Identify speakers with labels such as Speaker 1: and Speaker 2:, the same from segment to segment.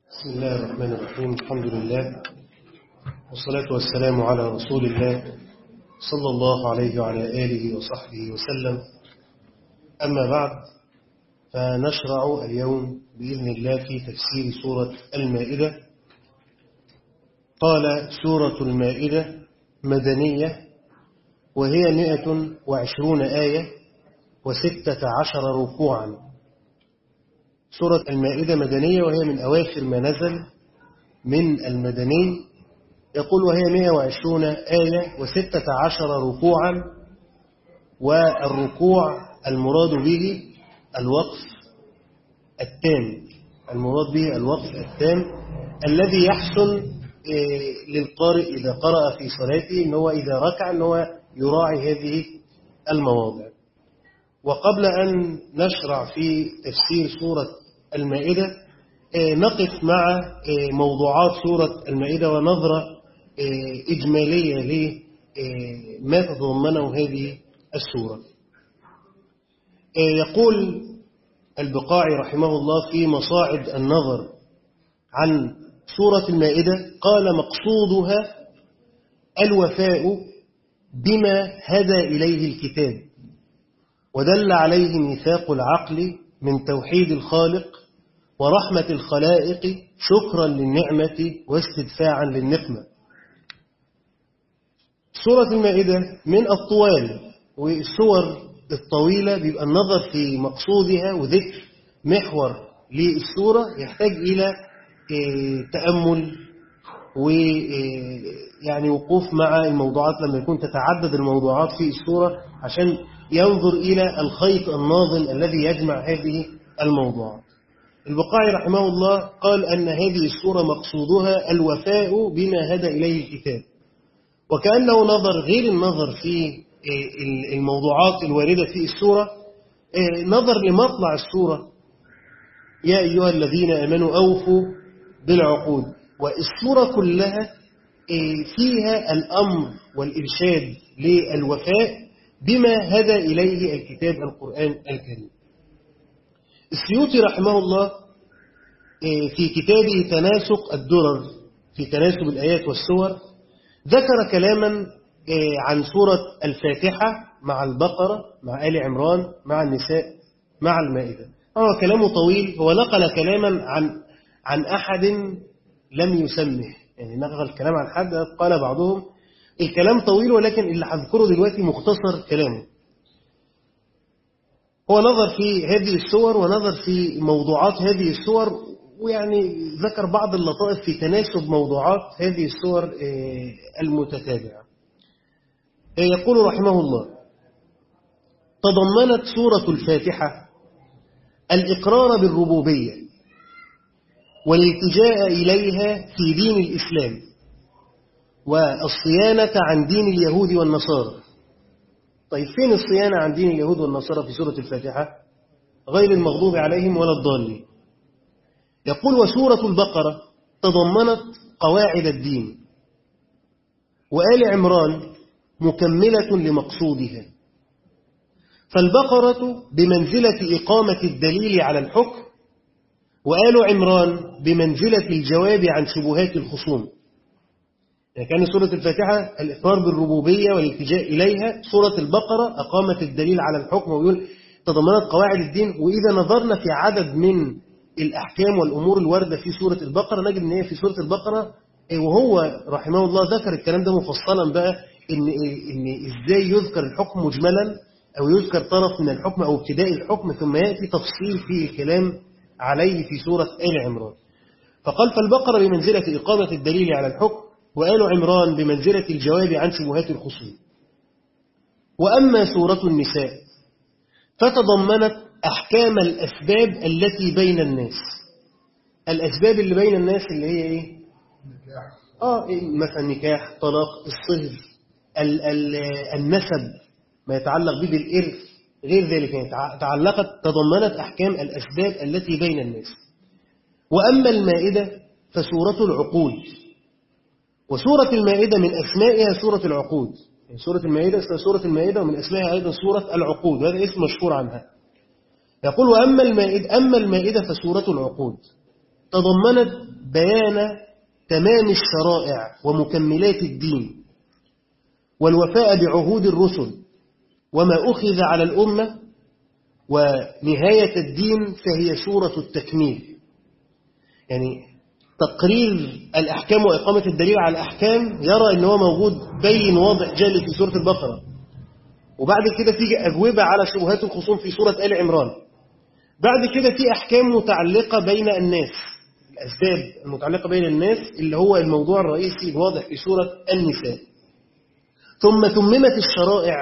Speaker 1: بسم الله الرحمن الرحيم الحمد لله والصلاة والسلام على رسول الله صلى الله عليه وعلى آله وصحبه وسلم أما بعد فنشرع اليوم بإذن الله في تفسير سورة المائدة قال سورة المائدة مدنية وهي مئة وعشرون آية وستة عشر ركوعا سورة المائدة مدنية وهي من أواخر ما نزل من المدني يقول وهي 120 آية وستة عشر ركوعا والركوع المراد به الوقف التام المراد به الوقف التام الذي يحسن للقارئ إذا قرأ في صلاته أنه إذا ركع أنه يراعي هذه المواضع وقبل أن نشرع في تفسير سورة المائدة نقف مع موضوعات سورة المائدة ونظرة إجمالية لما تتضمنه هذه السورة يقول البقاعي رحمه الله في مصاعد النظر عن سورة المائدة قال مقصودها الوفاء بما هدى إليه الكتاب ودل عليه ميثاق العقل من توحيد الخالق ورحمة الخلائق شكرا للنعمة واستدفاعا للنقمة سورة المائدة من الطوال والسور الطويلة بيبقى النظر في مقصودها وذكر محور للسورة يحتاج إلى تأمل ويعني وقوف مع الموضوعات لما يكون تتعدد الموضوعات في السورة عشان ينظر إلى الخيط الناظم الذي يجمع هذه الموضوعات البقاعي رحمه الله قال أن هذه السورة مقصودها الوفاء بما هدى إليه الكتاب وكأنه نظر غير النظر في الموضوعات الواردة في السورة نظر لمطلع السورة يا أيها الذين أمنوا أوفوا بالعقود والسورة كلها فيها الأمر والإرشاد للوفاء بما هدى إليه الكتاب القرآن الكريم السيوطي رحمه الله في كتابه تناسق الدرر في تناسب الآيات والسور ذكر كلاما عن سورة الفاتحة مع البقرة مع آل عمران مع النساء مع المائدة هو كلامه طويل هو نقل كلاما عن عن أحد لم يسمه يعني نقل الكلام عن حد قال بعضهم الكلام طويل ولكن اللي هذكره دلوقتي مختصر كلامه هو نظر في هذه السور ونظر في موضوعات هذه السور ويعني ذكر بعض اللطائف في تناسب موضوعات هذه السور المتتابعة يقول رحمه الله تضمنت سورة الفاتحة الإقرار بالربوبية والالتجاء إليها في دين الإسلام والصيانة عن دين اليهود والنصارى طيب فين الصيانة عن دين اليهود والنصارى في سورة الفاتحة غير المغضوب عليهم ولا الضالين يقول وسورة البقرة تضمنت قواعد الدين وآل عمران مكملة لمقصودها فالبقرة بمنزلة إقامة الدليل على الحكم وآل عمران بمنزلة الجواب عن شبهات الخصوم يعني كان سورة الفاتحة الإقرار بالربوبية والالتجاء إليها سورة البقرة أقامت الدليل على الحكم ويقول تضمنت قواعد الدين وإذا نظرنا في عدد من الأحكام والأمور الواردة في سورة البقرة نجد أن هي في سورة البقرة وهو رحمه الله ذكر الكلام ده مفصلا بقى إن, إن إزاي يذكر الحكم مجملا أو يذكر طرف من الحكم أو ابتداء الحكم ثم يأتي تفصيل في الكلام عليه في سورة آل عمران فقال فالبقرة بمنزلة إقامة الدليل على الحكم وآل عمران بمنزلة الجواب عن شبهات الخصوم وأما سورة النساء فتضمنت أحكام الأسباب التي بين الناس الأسباب اللي بين الناس اللي هي إيه؟ آه إيه مثلا نكاح طلاق الصهر ال ال النسب ما يتعلق به بالإرث غير ذلك يعني تعلقت تضمنت أحكام الأسباب التي بين الناس وأما المائدة فسورة العقود وسورة المائدة من أسمائها سورة العقود يعني سورة المائدة اسمها سورة المائدة ومن أسمائها أيضا سورة العقود وهذا اسم مشهور عنها يقول وأما المائدة أما المائدة فسورة العقود تضمنت بيان تمام الشرائع ومكملات الدين والوفاء بعهود الرسل وما أخذ على الأمة ونهاية الدين فهي سورة التكميل يعني تقرير الأحكام وإقامة الدليل على الأحكام يرى أنه موجود بين واضح جالي في سورة البقرة وبعد كده في أجوبة على شبهات الخصوم في سورة آل عمران بعد كده في أحكام متعلقة بين الناس الأسباب المتعلقة بين الناس اللي هو الموضوع الرئيسي الواضح في سورة النساء ثم تممت الشرائع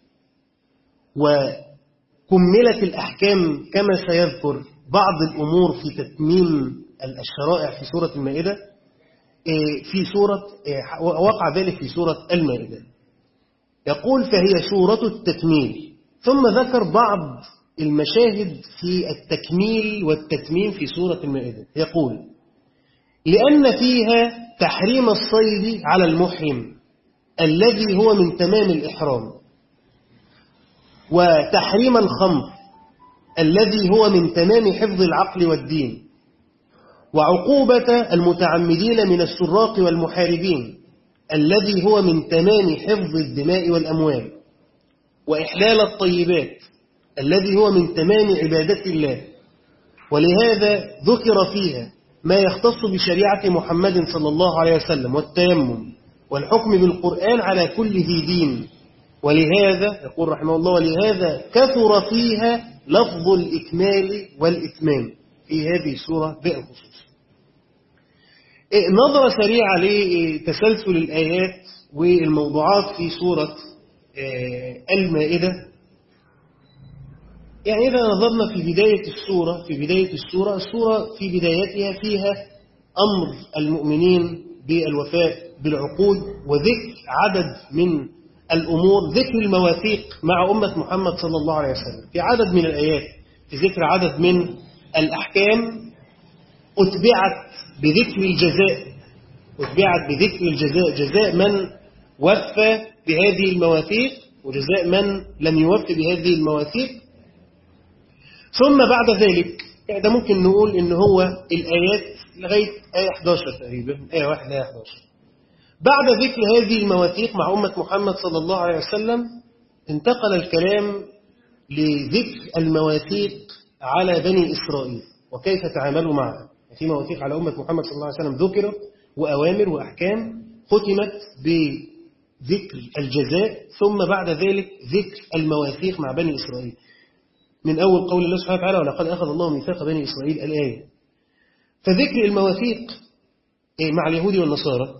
Speaker 1: وكملت الأحكام كما سيذكر بعض الأمور في تتميم الشرائع في سورة المائدة في سورة وقع ذلك في سورة المائدة يقول فهي سورة التكميل ثم ذكر بعض المشاهد في التكميل والتتميم في سورة المائدة يقول لأن فيها تحريم الصيد على المحرم الذي هو من تمام الإحرام وتحريم الخمر الذي هو من تمام حفظ العقل والدين وعقوبة المتعمدين من السراق والمحاربين الذي هو من تمام حفظ الدماء والأموال وإحلال الطيبات الذي هو من تمام عبادة الله ولهذا ذكر فيها ما يختص بشريعة محمد صلى الله عليه وسلم والتيمم والحكم بالقرآن على كل ذي دين ولهذا يقول رحمه الله ولهذا كثر فيها لفظ الإكمال والإتمام في هذه السورة بالخصوص نظرة سريعة لتسلسل الآيات والموضوعات في سورة المائدة يعني إذا نظرنا في بداية السورة في بداية السورة السورة في بدايتها فيها أمر المؤمنين بالوفاء بالعقود وذكر عدد من الأمور ذكر المواثيق مع أمة محمد صلى الله عليه وسلم في عدد من الآيات في ذكر عدد من الأحكام أتبعت بذكر الجزاء أتبعت بذكر الجزاء جزاء من وفى بهذه المواثيق وجزاء من لم يوفي بهذه المواثيق ثم بعد ذلك ده ممكن نقول ان هو الآيات لغاية آية 11 تقريبا آية 1 آية 11 بعد ذكر هذه المواثيق مع أمة محمد صلى الله عليه وسلم انتقل الكلام لذكر المواثيق على بني إسرائيل وكيف تعاملوا معها في مواثيق على أمة محمد صلى الله عليه وسلم ذكرت وأوامر وأحكام ختمت بذكر الجزاء ثم بعد ذلك ذكر المواثيق مع بني إسرائيل من أول قول الله سبحانه وتعالى ولقد أخذ الله ميثاق بني إسرائيل الآية فذكر المواثيق مع اليهود والنصارى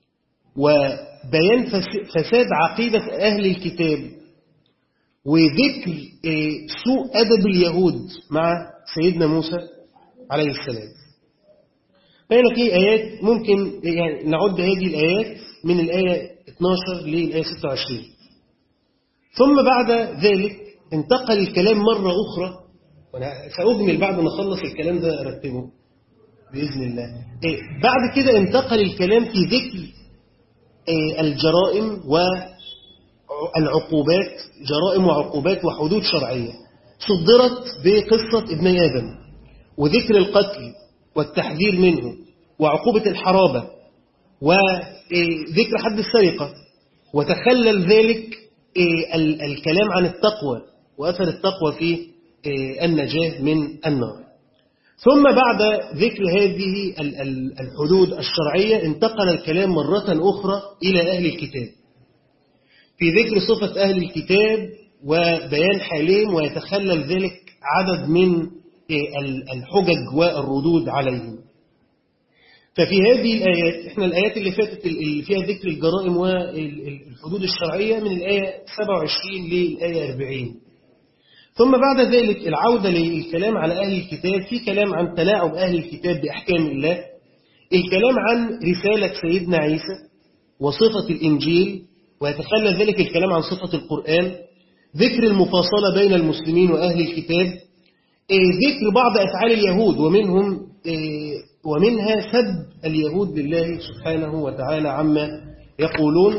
Speaker 1: وبيان فساد عقيدة أهل الكتاب وذكر سوء أدب اليهود مع سيدنا موسى عليه السلام هنا في آيات ممكن يعني نعد هذه الآيات من الآية 12 للآية 26 ثم بعد ذلك انتقل الكلام مرة أخرى وأنا سأجمل بعد ما أخلص الكلام ده أرتبه بإذن الله إيه بعد كده انتقل الكلام في ذكر إيه الجرائم والعقوبات جرائم وعقوبات وحدود شرعية صدرت بقصة ابن آدم وذكر القتل والتحذير منه وعقوبة الحرابة وذكر حد السرقة وتخلل ذلك الكلام عن التقوى وأثر التقوى في النجاة من النار ثم بعد ذكر هذه الحدود الشرعية انتقل الكلام مرة أخرى إلى أهل الكتاب في ذكر صفة أهل الكتاب وبيان حالهم ويتخلل ذلك عدد من الحجج والردود عليهم ففي هذه الآيات احنا الآيات اللي فاتت اللي فيها ذكر الجرائم والحدود الشرعية من الآية 27 للآية 40 ثم بعد ذلك العودة للكلام على أهل الكتاب في كلام عن تلاعب أهل الكتاب بأحكام الله الكلام عن رسالة سيدنا عيسى وصفة الإنجيل ويتخلى ذلك الكلام عن صفة القرآن ذكر المفاصلة بين المسلمين وأهل الكتاب ذكر بعض أفعال اليهود ومنهم ومنها سب اليهود لله سبحانه وتعالى عما يقولون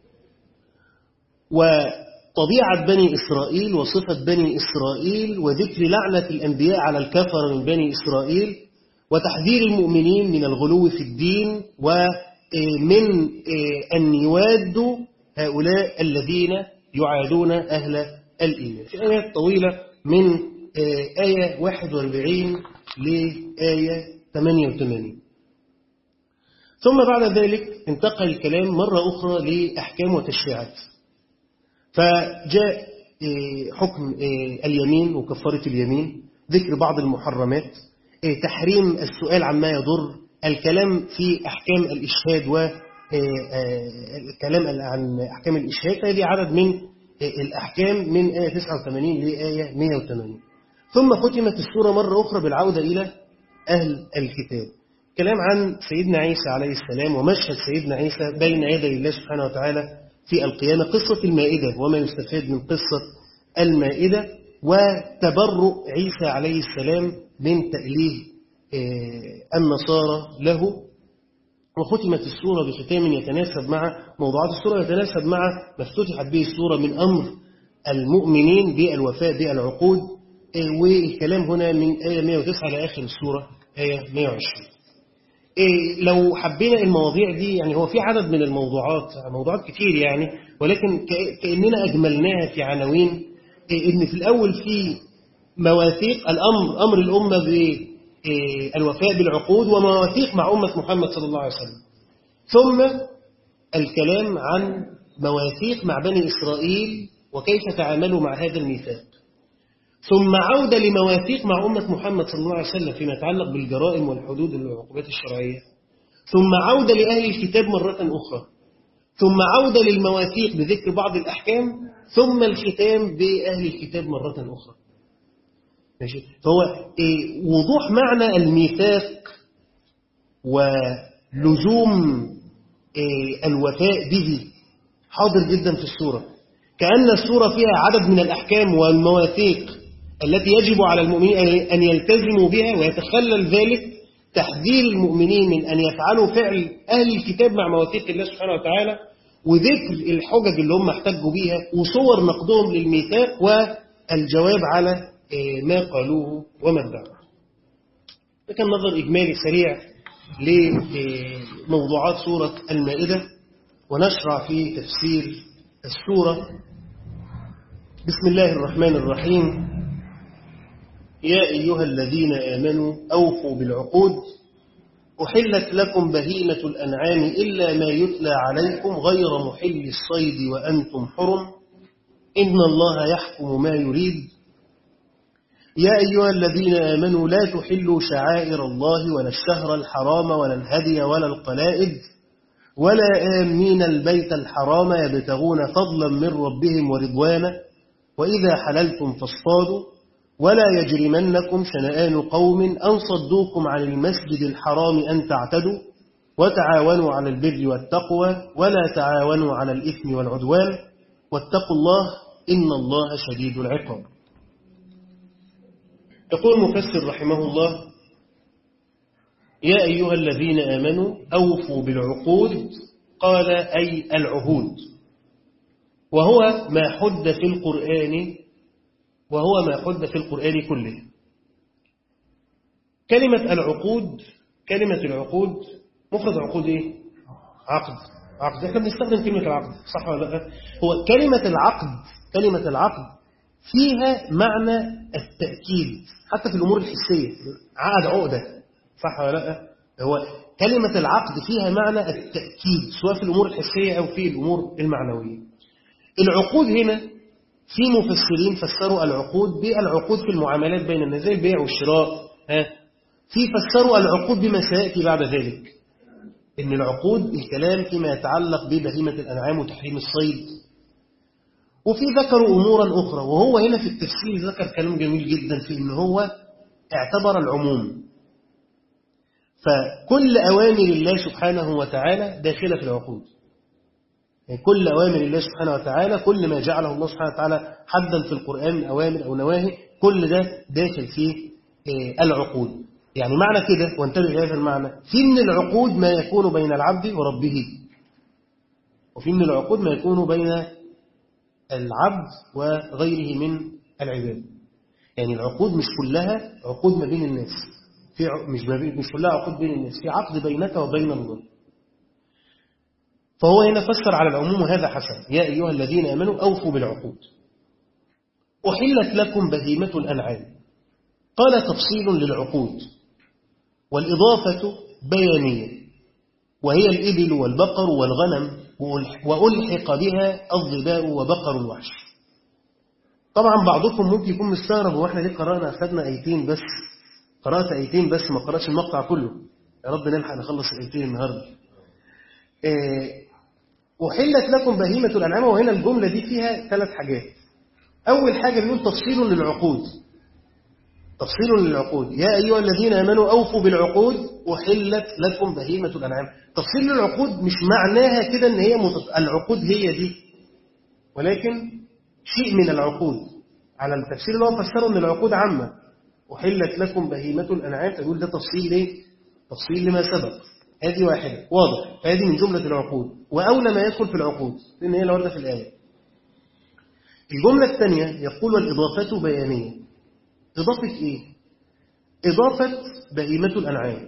Speaker 1: وطبيعة بني إسرائيل وصفة بني إسرائيل وذكر لعنة الأنبياء على الكفر من بني إسرائيل وتحذير المؤمنين من الغلو في الدين ومن أن يوادوا هؤلاء الذين يعادون أهل الإيمان في آيات طويلة من آية 41 لآية 88 ثم بعد ذلك انتقل الكلام مرة أخرى لأحكام وتشريعات فجاء حكم اليمين وكفارة اليمين ذكر بعض المحرمات تحريم السؤال عما يضر الكلام في أحكام الإشهاد والكلام عن أحكام الإشهاد هذه عدد من الأحكام من آية 89 لآية 180 ثم ختمت السورة مرة أخرى بالعودة إلى أهل الكتاب كلام عن سيدنا عيسى عليه السلام ومشهد سيدنا عيسى بين يدي الله سبحانه وتعالى في القيامة قصة المائدة وما يستفاد من قصة المائدة وتبرؤ عيسى عليه السلام من تأليه النصارى له وختمت السورة بختام يتناسب مع موضوعات السورة يتناسب مع ما افتتحت به السورة من أمر المؤمنين بالوفاء بالعقود والكلام هنا من آية 109 لآخر السورة آية 120 لو حبينا المواضيع دي يعني هو في عدد من الموضوعات موضوعات كتير يعني ولكن كأننا أجملناها في عناوين إن في الأول في مواثيق الأمر أمر الأمة بالوفاء بالعقود ومواثيق مع أمة محمد صلى الله عليه وسلم ثم الكلام عن مواثيق مع بني إسرائيل وكيف تعاملوا مع هذا الميثاق ثم عودة لمواثيق مع أمة محمد صلى الله عليه وسلم فيما يتعلق بالجرائم والحدود والعقوبات الشرعية ثم عودة لأهل الكتاب مرة أخرى ثم عودة للمواثيق بذكر بعض الأحكام ثم الختام بأهل الكتاب مرة أخرى ماشي فهو إيه وضوح معنى الميثاق ولزوم إيه الوفاء به حاضر جدا في السورة كأن السورة فيها عدد من الأحكام والمواثيق التي يجب على المؤمنين أن يلتزموا بها ويتخلل ذلك تحذير المؤمنين من أن يفعلوا فعل أهل الكتاب مع مواثيق الله سبحانه وتعالى وذكر الحجج اللي هم احتجوا بيها وصور نقدهم للميثاق والجواب على ما قالوه وما ادعوا ده كان نظر إجمالي سريع لموضوعات سورة المائدة ونشرع في تفسير السورة بسم الله الرحمن الرحيم يا أيها الذين آمنوا أوفوا بالعقود أحلت لكم بهيمة الأنعام إلا ما يتلى عليكم غير محل الصيد وأنتم حرم إن الله يحكم ما يريد يا أيها الذين آمنوا لا تحلوا شعائر الله ولا الشهر الحرام ولا الهدي ولا القلائد ولا آمين البيت الحرام يبتغون فضلا من ربهم ورضوانا وإذا حللتم فاصطادوا ولا يجرمنكم شنآن قوم أن صدوكم عن المسجد الحرام أن تعتدوا وتعاونوا على البر والتقوى ولا تعاونوا على الإثم والعدوان واتقوا الله إن الله شديد العقاب يقول مفسر رحمه الله يا أيها الذين آمنوا أوفوا بالعقود قال أي العهود وهو ما حد في القرآن وهو ما حد في القرآن كله كلمة العقود كلمة العقود مفرد عقود إيه؟ عقد عقد احنا بنستخدم كلمة العقد صح ولا لا هو كلمة العقد كلمة العقد فيها معنى التأكيد حتى في الأمور الحسية عقد عقدة صح ولا لا هو كلمة العقد فيها معنى التأكيد سواء في الأمور الحسية أو في الأمور المعنوية العقود هنا في مفسرين فسروا العقود بالعقود في المعاملات بين الناس زي البيع والشراء ها في فسروا العقود بما سيأتي بعد ذلك إن العقود الكلام فيما يتعلق ببهيمة الأنعام وتحريم الصيد وفي ذكروا أمورا أخرى وهو هنا في التفسير ذكر كلام جميل جدا في إن هو اعتبر العموم فكل أوامر الله سبحانه وتعالى داخلة في العقود يعني كل أوامر الله سبحانه وتعالى كل ما جعله الله سبحانه وتعالى حدا في القرآن من أوامر أو نواهي كل ده داخل في العقود يعني معنى كده وانتبه لهذا المعنى في من العقود ما يكون بين العبد وربه وفي من العقود ما يكون بين العبد وغيره من العباد يعني العقود مش كلها عقود ما بين الناس في مش مش كلها عقود بين الناس في عقد بينك وبين الله فهو هنا فسر على العموم وهذا حسن يا أيها الذين آمنوا أوفوا بالعقود أحلت لكم بهيمة الأنعام قال تفصيل للعقود والإضافة بيانية وهي الإبل والبقر والغنم وألحق بها الظباء وبقر الوحش طبعا بعضكم ممكن يكون مستغرب واحنا ليه قرأنا أخذنا أيتين بس قرأت أيتين بس ما قرأتش المقطع كله يا رب نلحق نخلص الأيتين النهاردة أحلت لكم بهيمة الأنعام وهنا الجملة دي فيها ثلاث حاجات أول حاجة بيقول تفصيل للعقود تفصيل للعقود يا أيها الذين آمنوا أوفوا بالعقود أحلت لكم بهيمة الأنعام تفصيل للعقود مش معناها كده أن هي متط... العقود هي دي ولكن شيء من العقود على التفسير اللي هو فسره أن العقود عامة أحلت لكم بهيمة الأنعام فيقول ده تفصيل ليه؟ تفصيل لما سبق هذه واحدة واضح هذه من جملة العقود وأولى ما يدخل في العقود لأن هي الوردة في الآية الجملة الثانية يقول والإضافة بيانية إضافة إيه؟ إضافة بهيمة الأنعام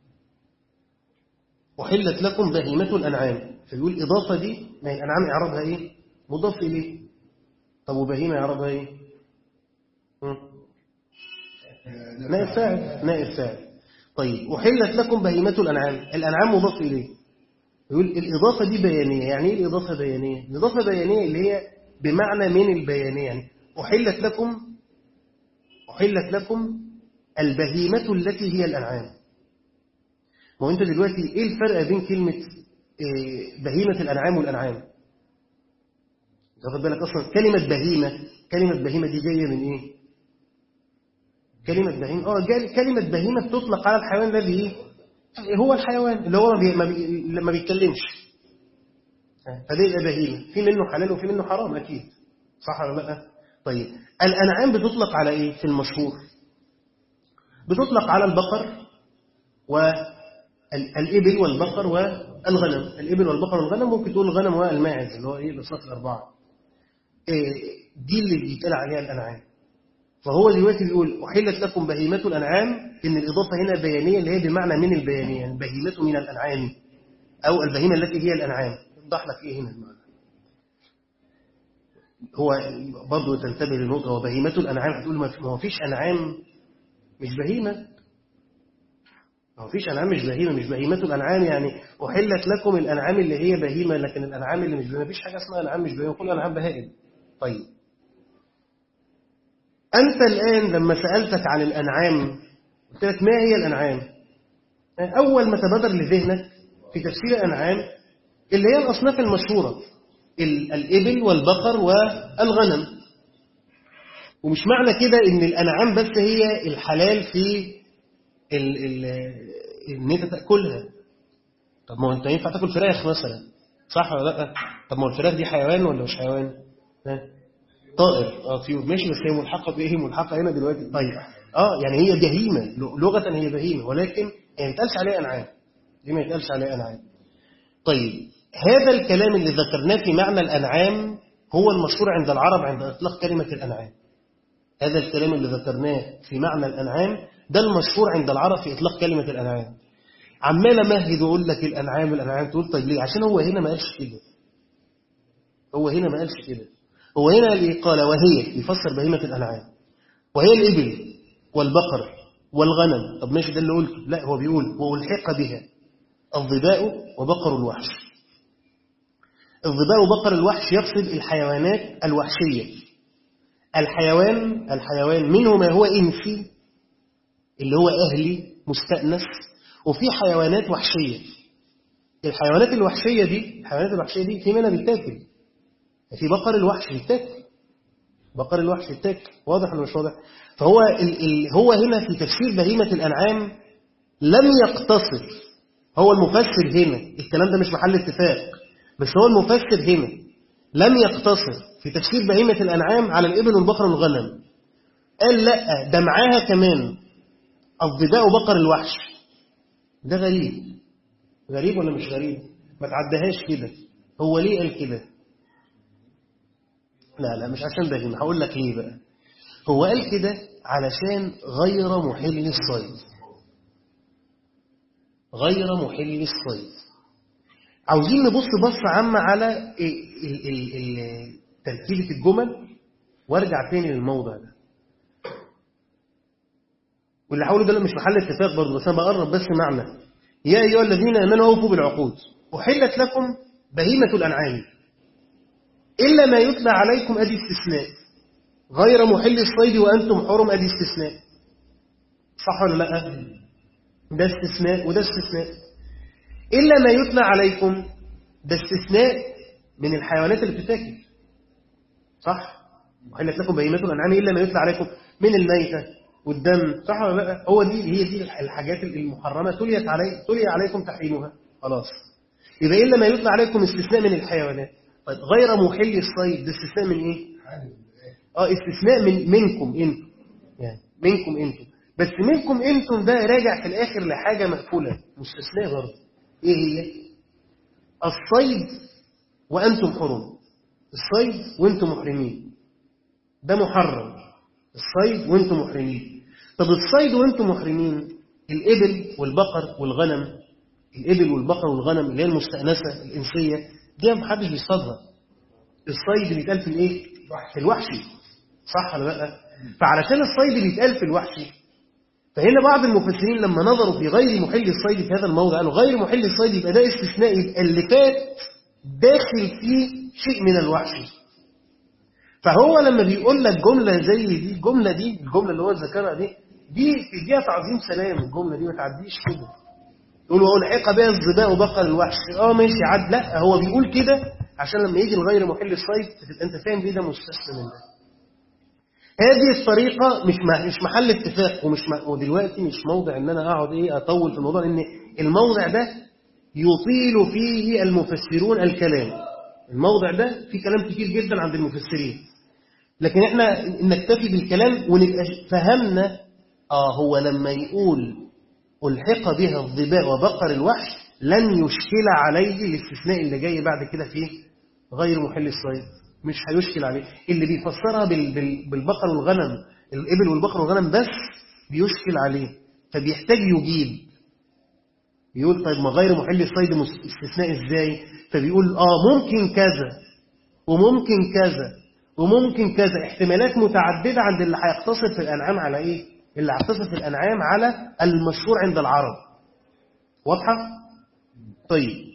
Speaker 1: أحلت لكم بهيمة الأنعام فيقول إضافة دي ما هي الأنعام إعرابها إيه؟ مضاف إليه طب وبهيمة إعرابها إيه؟ نائب فاعل نائب فاعل طيب أحلت لكم بهيمة الأنعام الأنعام مضاف إليه يقول الإضافة دي بيانية يعني إيه الإضافة بيانية؟ الإضافة بيانية اللي هي بمعنى من البيانية يعني أحلت لكم أحلت لكم البهيمة التي هي الأنعام ما هو أنت دلوقتي إيه الفرق بين كلمة بهيمة الأنعام والأنعام تاخد بالك أصلا كلمة بهيمة كلمة بهيمة دي جاية من إيه كلمة بهيمة آه كلمة بهيمة بتطلق على الحيوان الذي إيه هو الحيوان اللي هو ما, بي... ما بيتكلمش فده يبقى بهيمة في منه حلال وفي منه حرام أكيد صح ولا لا طيب الأنعام بتطلق على إيه في المشهور بتطلق على البقر والإبل والبقر والغنم الإبل والبقر والغنم ممكن تقول الغنم والماعز اللي هو إيه الأصناف الأربعة إيه دي اللي بيتقال عليها الأنعام فهو دلوقتي بيقول أحلت لكم بهيمة الأنعام إن الإضافة هنا بيانية اللي هي بمعنى من البيانية البهيمة من الأنعام أو البهيمة التي هي الأنعام يوضح لك إيه هنا المعنى هو برضه تنتبه للنقطة وبهيمة الأنعام هتقول ما هو فيش أنعام مش بهيمة ما هو فيش أنعام مش بهيمة مش بهيمة الأنعام يعني أحلت لكم الأنعام اللي هي بهيمة لكن الأنعام اللي مش بهيمة مفيش حاجة اسمها أنعام مش بهيمة كل أنعام بهائم طيب أنت الآن لما سألتك عن الأنعام قلت لك ما هي الأنعام أول ما تبادر لذهنك في تفسير الأنعام اللي هي الأصناف المشهورة الإبل والبقر والغنم ومش معنى كده ان الأنعام بس هي الحلال في ال ال ان انت تاكلها طب ما هو انت ينفع تاكل فراخ مثلا صح ولا لا طب ما هو الفراخ دي حيوان ولا مش حيوان ها طائر اه طيور ماشي بس هي ملحقه بايه ملحقه هنا دلوقتي طيب اه يعني هي بهيمه لغه هي بهيمه ولكن ما يتقالش عليها انعام دي ما يتقالش عليها انعام طيب هذا الكلام اللي ذكرناه في معنى الأنعام هو المشهور عند العرب عند إطلاق كلمة الأنعام هذا الكلام اللي ذكرناه في معنى الأنعام ده المشهور عند العرب في إطلاق كلمة الأنعام عمال أمهد وأقول لك الأنعام الأنعام تقول طيب ليه عشان هو هنا ما قالش كده هو هنا ما قالش كده هو هنا اللي قال وهي يفسر بهيمة الأنعام وهي الإبل والبقر والغنم طب ماشي ده اللي قلته لا هو بيقول وألحق بها الظباء وبقر الوحش الظباء وبقر الوحش يقصد الحيوانات الوحشية الحيوان الحيوان منه ما هو إنسي اللي هو أهلي مستأنس وفي حيوانات وحشية الحيوانات الوحشية دي الحيوانات الوحشية دي في منها بيتاكل في بقر الوحش بيتاكل بقر الوحش بيتاكل واضح ولا مش واضح فهو ال ال هو هنا في تفسير بهيمة الأنعام لم يقتصر هو المفسر هنا الكلام ده مش محل اتفاق بس هو المفسر هنا لم يقتصر في تفسير بهيمة الأنعام على الإبل والبقر والغنم قال لا ده معاها كمان الظباء وبقر الوحش ده غريب غريب ولا مش غريب ما تعدهاش كده هو ليه قال كده لا لا مش عشان بهيمة هقول لك ليه بقى هو قال كده علشان غير محل الصيد غير محل الصيد عاوزين نبص بصة عامة على تركيبة الجمل وارجع تاني للموضع ده واللي حاوله ده مش محل اتفاق برضه بس انا بقرب بس معنى يا ايها الذين امنوا اوفوا بالعقود احلت لكم بهيمة الانعام الا ما يتلى عليكم ادي استثناء غير محل الصيد وانتم حرم ادي استثناء صح ولا لا ده استثناء وده استثناء الا ما يتلى عليكم ده استثناء من الحيوانات اللي بتتاكل صح وحلت لكم بهيمة الأنعام إلا ما يتلى عليكم من الميتة والدم صح ولا لا هو دي هي دي الحاجات المحرمة تليت علي تلي عليكم تحريمها خلاص يبقى إلا ما يتلى عليكم استثناء من الحيوانات طيب غير محل الصيد ده استثناء من إيه؟ اه استثناء من منكم انتم يعني منكم انتم بس منكم انتم ده راجع في الآخر لحاجة مقفولة مستثناء برضه ايه هي؟ الصيد وأنتم حرم الصيد وأنتم محرمين ده محرم الصيد وانتم محرمين طب الصيد وانتم محرمين الإبل والبقر والغنم الإبل والبقر والغنم اللي هي المستأنسة الإنسية دي ما حدش بيصطادها الصيد اللي يتقال في الايه في الوحشي صح ولا لا فعلشان الصيد اللي يتقال في الوحشي فهنا بعض المفسرين لما نظروا في غير محل الصيد في هذا الموضع قالوا غير محل الصيد يبقى ده استثناء يبقى اللي فات داخل فيه شيء من الوحشي فهو لما بيقول لك جملة زي دي الجملة دي الجملة اللي هو ذكرها دي دي تديها تعظيم سلام الجملة دي ما تعديش كده يقول والحق بها الظباء وبقر الوحش اه ماشي عد لا هو بيقول كده عشان لما يجي الغير محل الصيد تبقى انت فاهم ليه ده مستثنى من ده هذه الطريقة مش مش محل اتفاق ومش ودلوقتي مش موضع ان انا اقعد ايه اطول في الموضوع لان الموضع ده يطيل فيه المفسرون الكلام الموضع ده فيه كلام كتير جدا عند المفسرين لكن احنا نكتفي بالكلام ونبقى فهمنا اه هو لما يقول الحق بها الظباء وبقر الوحش لن يشكل عليه الاستثناء اللي جاي بعد كده فيه غير محل الصيد مش هيشكل عليه اللي بيفسرها بالبقر والغنم الإبل والبقر والغنم بس بيشكل عليه فبيحتاج يجيب يقول طيب ما غير محل الصيد استثناء ازاي فبيقول اه ممكن كذا وممكن كذا وممكن كذا احتمالات متعددة عند اللي هيقتصر في الأنعام على ايه اللي هيقتصر في الأنعام على المشهور عند العرب واضحة طيب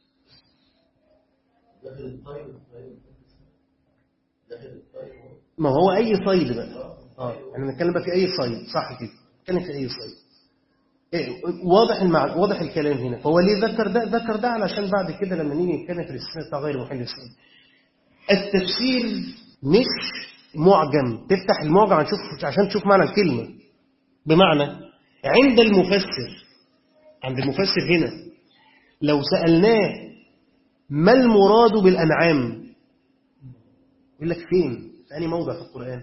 Speaker 1: ما هو أي صيد بقى اه احنا بنتكلم بقى في أي صيد صح كده نتكلم في أي صيد إيه واضح المع... واضح الكلام هنا فهو ليه ذكر ده ذكر ده علشان بعد كده لما نيجي نتكلم في الاستثناء بتاع غير محل الصيد التفسير مش معجم تفتح المعجم عشان تشوف عشان تشوف معنى الكلمة بمعنى عند المفسر عند المفسر هنا لو سألناه ما المراد بالأنعام يقول لك فين في أي موضع في القرآن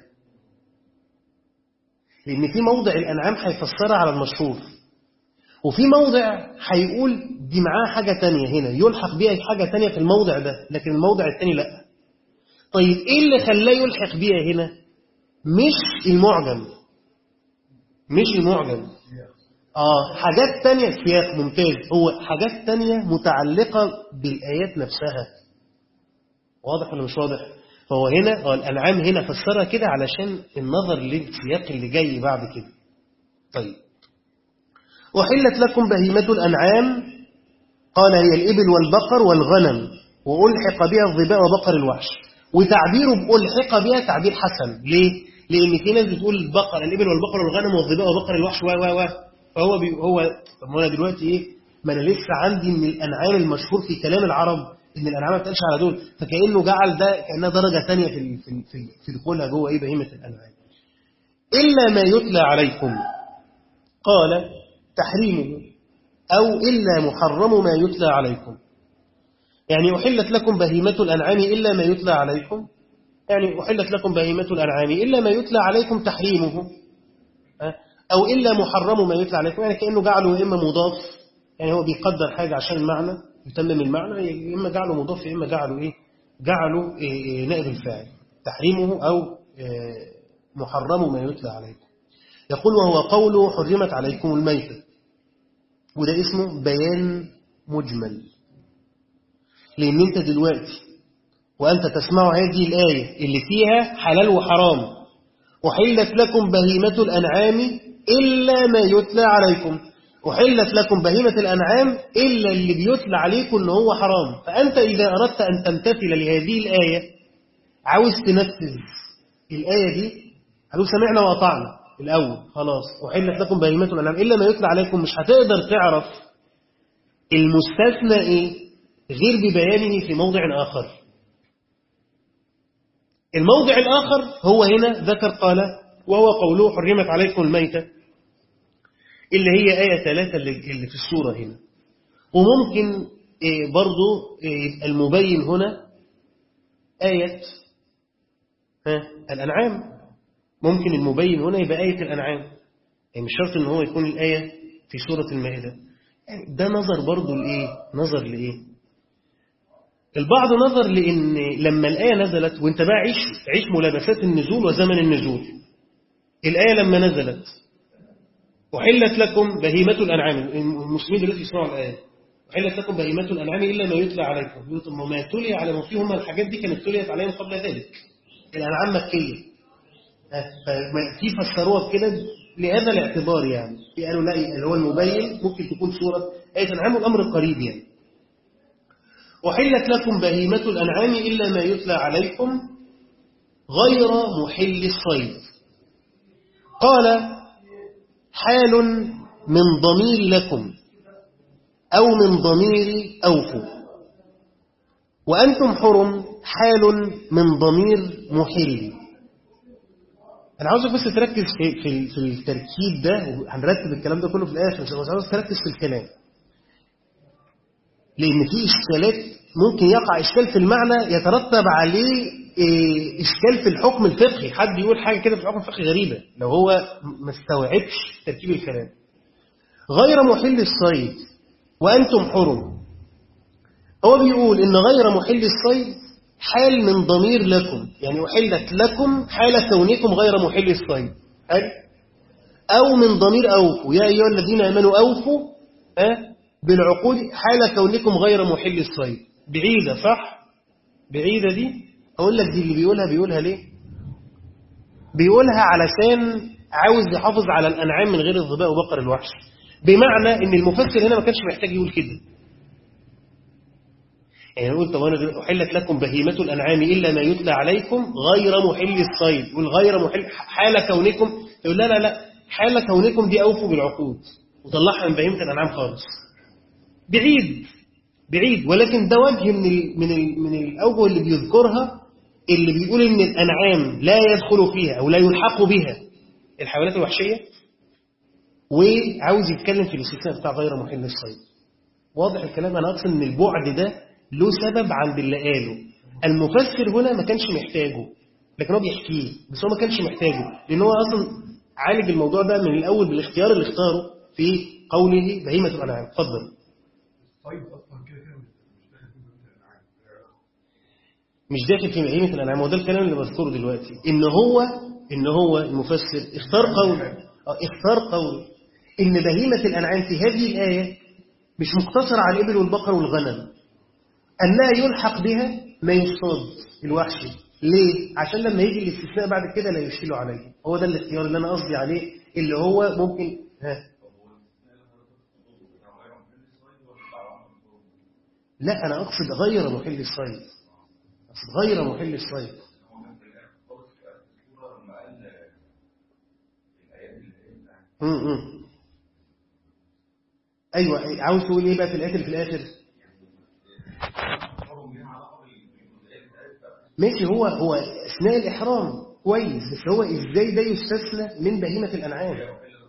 Speaker 1: لأن في موضع الأنعام هيفسرها على المشهور وفي موضع هيقول دي معاه حاجة تانية هنا يلحق بيها حاجة تانية في الموضع ده لكن الموضع التاني لا طيب ايه اللي خلاه يلحق بيها هنا مش المعجم مش المعجم اه حاجات تانية سياق ممتاز هو حاجات تانية متعلقة بالآيات نفسها واضح ولا مش واضح فهو هنا اه الأنعام هنا فسرها كده علشان النظر للسياق اللي جاي بعد كده طيب وحلت لكم بهيمة الأنعام قال هي الإبل والبقر والغنم وألحق بها الظباء وبقر الوحش وتعبيره بألحق بها تعبير حسن ليه؟ لأن في ناس بتقول البقر الإبل والبقر والغنم والظباء وبقر الوحش و و و فهو بي هو طب ما أنا دلوقتي إيه؟ ما أنا لسه عندي من الأنعام المشهور في كلام العرب إن الأنعام ما بتقالش على دول فكأنه جعل ده كأنها درجة ثانية في في في, في دخولها جوه إيه بهيمة الأنعام إلا ما يتلى عليكم قال تحريمه أو إلا محرم ما يتلى عليكم يعني أحلت لكم بهيمة الأنعام إلا ما يتلى عليكم يعني أحلت لكم بهيمة الأنعام إلا ما يتلى عليكم تحريمه أو إلا محرم ما يتلى عليكم يعني كأنه جعله إما مضاف يعني هو بيقدر حاجة عشان المعنى يتمم المعنى إما جعله مضاف إما جعله إيه جعله إيه نائب الفاعل تحريمه أو إيه محرم ما يتلى عليكم يقول وهو قوله حرمت عليكم الميتة وده اسمه بيان مجمل لأن أنت دلوقتي وأنت تسمع هذه الآية اللي فيها حلال وحرام أحلت لكم بهيمة الأنعام إلا ما يتلى عليكم أحلت لكم بهيمة الأنعام إلا اللي بيتلى عليكم إن هو حرام فأنت إذا أردت أن تمتثل لهذه الآية عاوز تنفذ الآية دي قالوا سمعنا وأطعنا الأول خلاص أحلت لكم بهيمة الأنعام إلا ما يتلى عليكم مش هتقدر تعرف المستثنى إيه غير ببيانه في موضع آخر الموضع الآخر هو هنا ذكر قال وهو قوله حرمت عليكم الميتة اللي هي آية ثلاثة اللي في السورة هنا وممكن برضو يبقى المبين هنا آية ها الأنعام ممكن المبين هنا يبقى آية الأنعام يعني مش شرط ان هو يكون الآية في سورة المائدة ده نظر برضو لإيه نظر لإيه البعض نظر لأن لما الآية نزلت وانت بقى عيش, عيش ملابسات النزول وزمن النزول الآية لما نزلت أحلت لكم بهيمة الأنعام المسلمين دلوقتي يسمعوا الآية أحلت لكم بهيمة الأنعام إلا ما يتلى عليكم يقولوا ما تلي على ما فيهم الحاجات دي كانت تليت عليهم قبل ذلك الأنعام مكية في فسروها بكده لهذا الاعتبار يعني في قالوا لا اللي هو المبين ممكن تكون سورة آية الأنعام والأمر قريب يعني أحلت لكم بهيمة الأنعام إلا ما يتلى عليكم غير محل الصيد قال حال من ضمير لكم أو من ضمير أوفوا وأنتم حرم حال من ضمير محل أنا عاوزك بس تركز في, في, في التركيب ده وهنرتب الكلام ده كله في الآخر بس عاوز تركز في الكلام لأن في إشكالات ممكن يقع إشكال في المعنى يترتب عليه إشكال في الحكم الفقهي حد يقول حاجة كده في الحكم الفقهي غريبة لو هو ما استوعبش تركيب الكلام غير محل الصيد وأنتم حرم هو بيقول إن غير محل الصيد حال من ضمير لكم يعني أحلت لكم حال كونكم غير محل الصيد حل أو من ضمير أوفوا يا أيها الذين آمنوا أوفوا أه بالعقود حال كونكم غير محل الصيد بعيدة صح بعيدة دي أقول لك دي اللي بيقولها بيقولها ليه بيقولها علشان عاوز يحافظ على الأنعام من غير الظباء وبقر الوحش بمعنى ان المفسر هنا ما كانش محتاج يقول كده يعني يقول طب انا احلت لكم بهيمه الانعام الا ما يتلى عليكم غير محل الصيد والغير محل حال كونكم يقول لا لا لا حال كونكم دي اوفوا بالعقود وطلعها من بهيمه الانعام خالص بعيد بعيد ولكن ده وجه من ال من ال من الاوجه اللي بيذكرها اللي بيقول ان الانعام لا يدخل فيها او لا يلحق بها الحيوانات الوحشيه وعاوز يتكلم في الاستثناء بتاع غير محل الصيد واضح الكلام انا اقصد ان البعد ده له سبب عند اللي قاله المفسر هنا ما كانش محتاجه لكن هو بيحكيه بس هو ما كانش محتاجه لان هو اصلا عالج الموضوع ده من الاول بالاختيار اللي اختاره في قوله بهيمه الانعام اتفضل مش داخل في بهيمه الانعام وده الكلام اللي بذكره دلوقتي ان هو ان هو المفسر اختار قول اختار قول إن بهيمة الأنعام في هذه الآية مش مقتصرة على الإبل والبقر والغنم أنها يلحق بها ما يصطاد الوحشي ليه؟ عشان لما يجي الاستثناء بعد كده لا يشكلوا عليه هو ده الاختيار اللي أنا قصدي عليه اللي هو ممكن ها لا أنا أقصد غير محل الصيد أقصد غير محل الصيد امم ايوه عاوز تقول ايه بقى في الاخر في الاخر ماشي هو هو اثناء الاحرام كويس بس هو ازاي ده يستثنى من بهيمه الانعام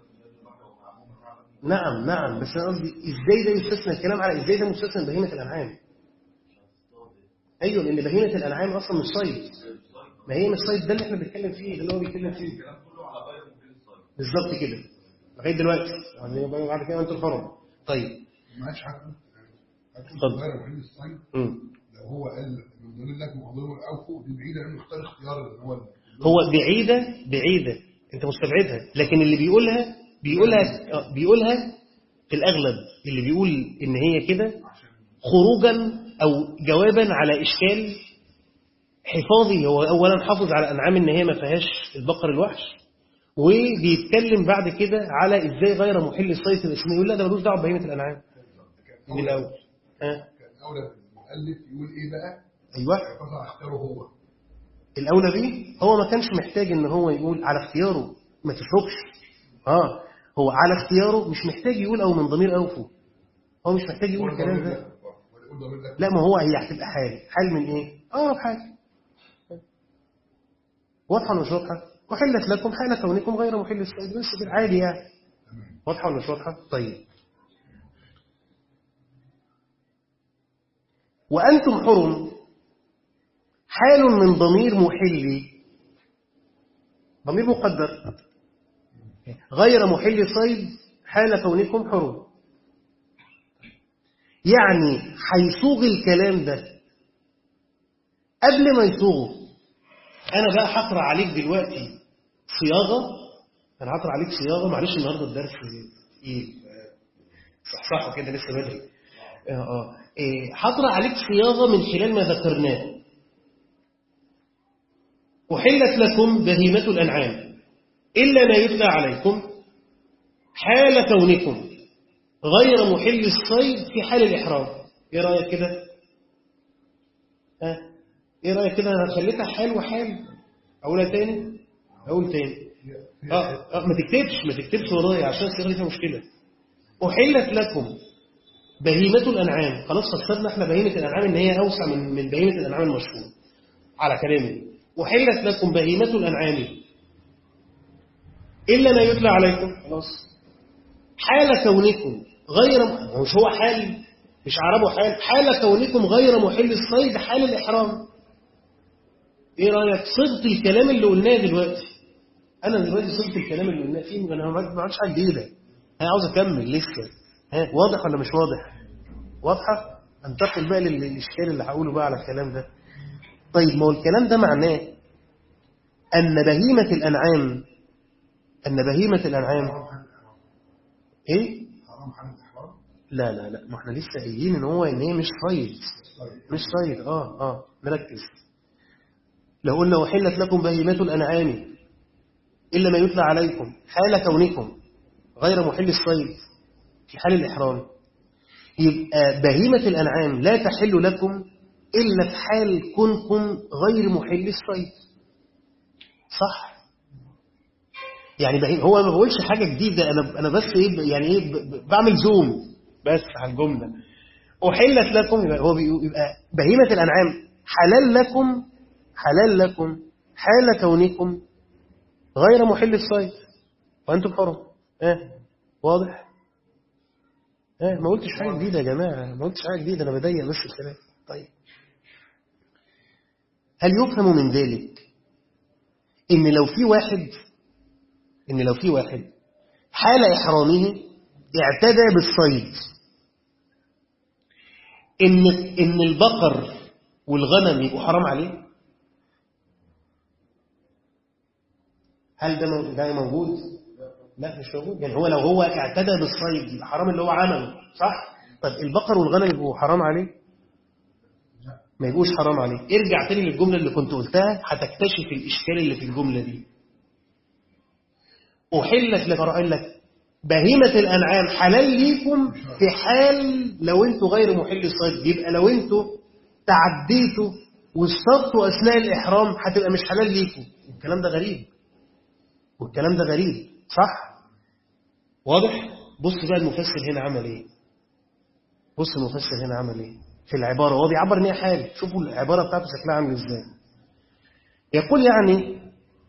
Speaker 1: نعم نعم بس انا قصدي ازاي ده يستثنى الكلام على ازاي ده مستثنى من بهيمه الانعام ايوه لان بهيمه الانعام اصلا مش صيد ما هي مش صيد ده اللي احنا بنتكلم فيه اللي هو بيتكلم فيه بالظبط كده لغايه دلوقتي يعني بعد كده انتوا الحرم طيب
Speaker 2: معلش حاجه
Speaker 1: اتفضل.
Speaker 2: غير محل الصيد
Speaker 1: مم.
Speaker 2: لو هو قال من ضمن لكم وضمن الاوفوا دي بعيده لانه اختار اختيار اللي هو
Speaker 1: هو بعيدة بعيدة انت مستبعدها لكن اللي بيقولها بيقولها آه، بيقولها في الأغلب اللي بيقول إن هي كده خروجا أو جوابا على إشكال حفاظي هو أولا حافظ على أنعام إن هي ما فيهاش البقر الوحش وبيتكلم بعد كده على إزاي غير محل الصيد الاسمي يقول لا ده ملوش دعوة ببهيمة الأنعام
Speaker 2: كان
Speaker 1: من
Speaker 2: أولى
Speaker 1: الأول ها
Speaker 2: كان أولى المؤلف يقول إيه بقى؟
Speaker 1: أيوه
Speaker 2: يعتبر اختاره هو
Speaker 1: الأولى بيه هو ما كانش محتاج إن هو يقول على اختياره ما تشربش آه هو على اختياره مش محتاج يقول أو من ضمير أوفو هو مش محتاج يقول
Speaker 2: ولا
Speaker 1: الكلام
Speaker 2: ضمير
Speaker 1: ده
Speaker 2: لك. ولا يقول ضمير لك.
Speaker 1: لا ما هو هي هتبقى حال حال من إيه؟ آه حال واضحة ولا مش واضحة؟ أحلت لكم حال كونكم غير محل الصيد بس بالعادي يعني
Speaker 2: تمام
Speaker 1: واضحة ولا مش واضحة؟ طيب وأنتم حرم حال من ضمير محلي ضمير مقدر غير محل صيد حال كونكم حرم يعني هيصوغ الكلام ده قبل ما يصوغه أنا بقى هقرأ عليك دلوقتي صياغة أنا هقرأ عليك صياغة معلش النهاردة الدرس إيه صحصحه كده لسه بدري اه اه إيه، هقرأ عليك صياغة من خلال ما ذكرناه أحلت لكم بهيمة الأنعام إلا ما يتلى عليكم حال كونكم غير محل الصيد في حال الإحرام إيه رأيك كده؟ ها؟ إيه رأيك كده أنا خليتها حال وحال أقولها تاني؟ أقول تاني
Speaker 2: هي-
Speaker 1: آه آه ما تكتبش ما تكتبش ورايا عشان الصيغة دي فيها مشكلة أحلت لكم بهيمة الأنعام خلاص فسرنا احنا بهيمة الأنعام إن هي أوسع من من بهيمة الأنعام المشهورة على كلامي أحلت لكم بهيمة الأنعام إلا ما يتلى عليكم خلاص حال كونكم غير هو مش هو حال مش عربه حال حال كونكم غير محل الصيد حال الإحرام إيه رأيك صغت الكلام اللي قلناه دلوقتي أنا دلوقتي صغت الكلام اللي قلناه فيه أنا ما ما عملتش حاجة جديدة أنا عاوز أكمل لسه ها واضح ولا مش واضح واضحة انتقل بقى لل- للإشكال اللي هقوله بقى على الكلام ده طيب ما هو الكلام ده معناه أن بهيمة الأنعام أن بهيمة الأنعام
Speaker 2: حرام حال الإحرام.
Speaker 1: إيه؟
Speaker 2: حرام حال الإحرام.
Speaker 1: لا لا لا ما احنا لسه قايلين ان هو ان هي مش صيد
Speaker 2: طيب.
Speaker 1: مش صيد اه اه نركز لو قلنا وحلت لكم بهيمة الأنعام إلا ما يتلى عليكم حال كونكم غير محل الصيد في حال الإحرام يبقى بهيمة الأنعام لا تحل لكم إلا في حال كونكم غير محل الصيد صح يعني بهيمة هو ما بقولش حاجة جديدة أنا أنا بس إيه يعني إيه ب- ب- بعمل زوم بس على الجملة أحلت لكم يبقى هو بيقول- يبقى بهيمة الأنعام حلال لكم حلال لكم حال كونكم غير محل الصيد وأنتم حرم اه واضح اه ما قلتش حاجة جديدة يا جماعة ما قلتش حاجة جديدة أنا بضيق بس الكلام طيب هل يفهم من ذلك إن لو في واحد إن لو في واحد حال إحرامه اعتدى بالصيد إن إن البقر والغنم يبقوا حرام عليه هل ده مو- ده موجود؟ لا مش موجود يعني هو لو هو اعتدى بالصيد يبقى حرام اللي هو عمله صح؟ طب البقر والغنم يبقوا حرام عليه؟ ما يبقوش حرام عليه ارجع تاني للجملة اللي كنت قلتها هتكتشف الإشكال اللي في الجملة دي أحلت لك أقول لك بهيمة الأنعام حلال ليكم في حال لو أنتوا غير محل الصيد يبقى لو أنتوا تعديتوا واصطدتوا أثناء الإحرام هتبقى مش حلال ليكم الكلام ده غريب والكلام ده غريب صح؟ واضح؟ بص بقى المفسر هنا عمل إيه بص المفسر هنا عمل إيه في العبارة هو بيعبر إن هي حال شوفوا العبارة بتاعته شكلها عامل إزاي يقول يعني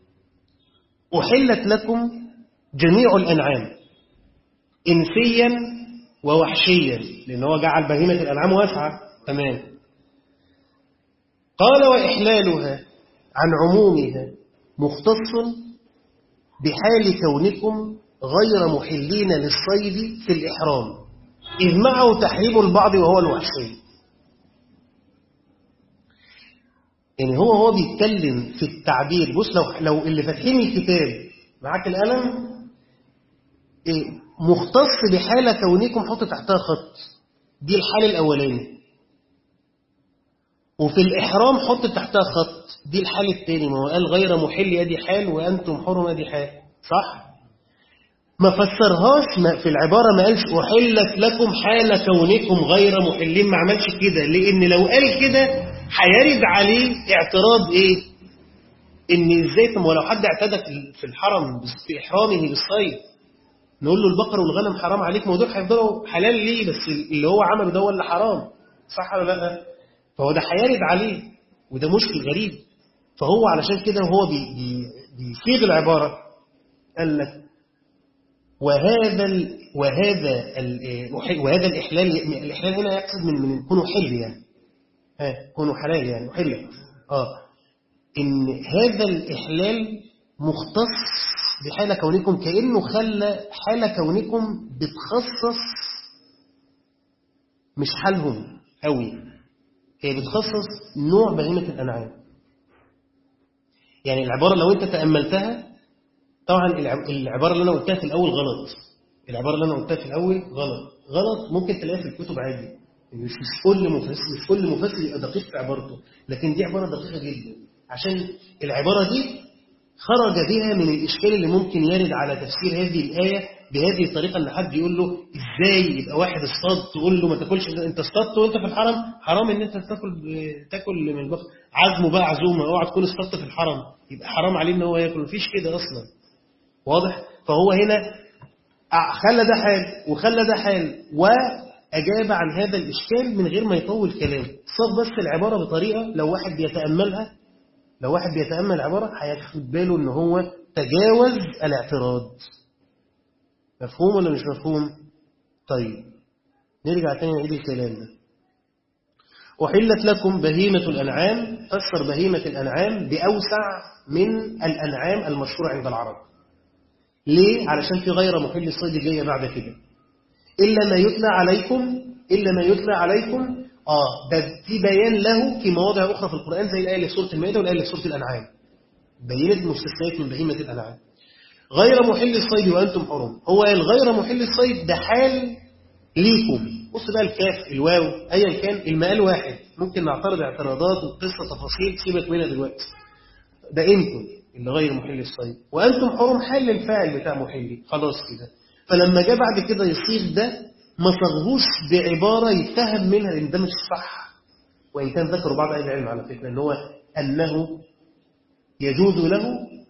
Speaker 1: أحلت لكم جميع الأنعام إنسيا ووحشيا لأن هو جعل بهيمة الأنعام واسعة تمام قال وإحلالها عن عمومها مختص بحال كونكم غير محلين للصيد في الإحرام إذ معه تحريم البعض وهو الوحشي يعني هو هو بيتكلم في التعبير بص لو لو اللي فاتحين الكتاب معاك القلم إيه مختص بحالة كونكم حط تحتها خط دي الحال الأولاني وفي الإحرام حط تحتها خط دي الحال الثاني ما هو قال غير محل أدي حال وأنتم حرم أدي حال صح؟ ما فسرهاش ما في العبارة ما قالش أحلت لكم حال كونكم غير محلين ما عملش كده لأن لو قال كده هيرد عليه اعتراض إيه؟ إن إزاي طب ولو حد اعتدى في- في الحرم بس- في إحرامه بالصيد نقول له البقر والغنم حرام عليك ما هو دول هيفضلوا حلال ليه بس اللي هو عمله ده هو اللي حرام صح ولا لا؟ فهو ده هيرد عليه وده مشكل غريب فهو علشان كده هو بي بي بيصيغ العبارة قال لك وهذا ال وهذا ال وهذا الإحلال الإحلال هنا يقصد من من كونه حل يعني ها كونه حلال يعني حل اه إن هذا الإحلال مختص بحال كونكم كأنه خلى حال كونكم بتخصص مش حالهم قوي هي بتخصص نوع بهيمة الأنعام يعني العبارة لو أنت تأملتها طبعا الع- العبارة اللي أنا قلتها في الأول غلط العبارة اللي أنا قلتها في الأول غلط غلط ممكن تلاقيها في الكتب عادي مش مش كل مفسر مش كل مفسر يبقى دقيق في عبارته لكن دي عبارة دقيقة جدا عشان العبارة دي خرج بها من الإشكال اللي ممكن يرد على تفسير هذه الآية بهذه الطريقة أن حد يقول له إزاي يبقى واحد اصطاد تقول له ما تاكلش أنت اصطادت وأنت في الحرم حرام إن أنت تاكل تاكل من البقر عزمه بقى عزومة اوعى تكون اصطادت في الحرم يبقى حرام عليه إن هو ياكل مفيش كده أصلا واضح فهو هنا خلى ده حال وخلى ده حال وأجاب عن هذا الإشكال من غير ما يطول كلام صاغ بس العبارة بطريقة لو واحد بيتأملها لو واحد بيتأمل العبارة هياخد باله إن هو تجاوز الاعتراض مفهوم ولا مش مفهوم؟ طيب نرجع تاني نعيد الكلام ده أحلت لكم بهيمة الأنعام فسر بهيمة الأنعام بأوسع من الأنعام المشهورة عند العرب ليه؟ علشان في غير محل الصيد جاية بعد كده إلا ما يتلى عليكم إلا ما يتلى عليكم آه ده في بيان له في مواضع أخرى في القرآن زي الآية اللي في سورة المائدة والآية اللي في سورة الأنعام بينت مستثنيات من بهيمة الأنعام غير محل الصيد وأنتم حرم هو الغير محل الصيد ده حال ليكم بص بقى الكاف الواو أيا كان المقال واحد ممكن نعترض اعتراضات وقصة تفاصيل سيبك منها دلوقتي ده انتم اللي غير محل الصيد وأنتم حرم حل الفاعل بتاع محلي خلاص كده فلما جاء بعد كده يصيغ ده ما صاغهوش بعبارة يفهم منها لأن ده مش صح وإن كان ذكروا بعض أهل العلم على فكرة أن هو أنه يجوز له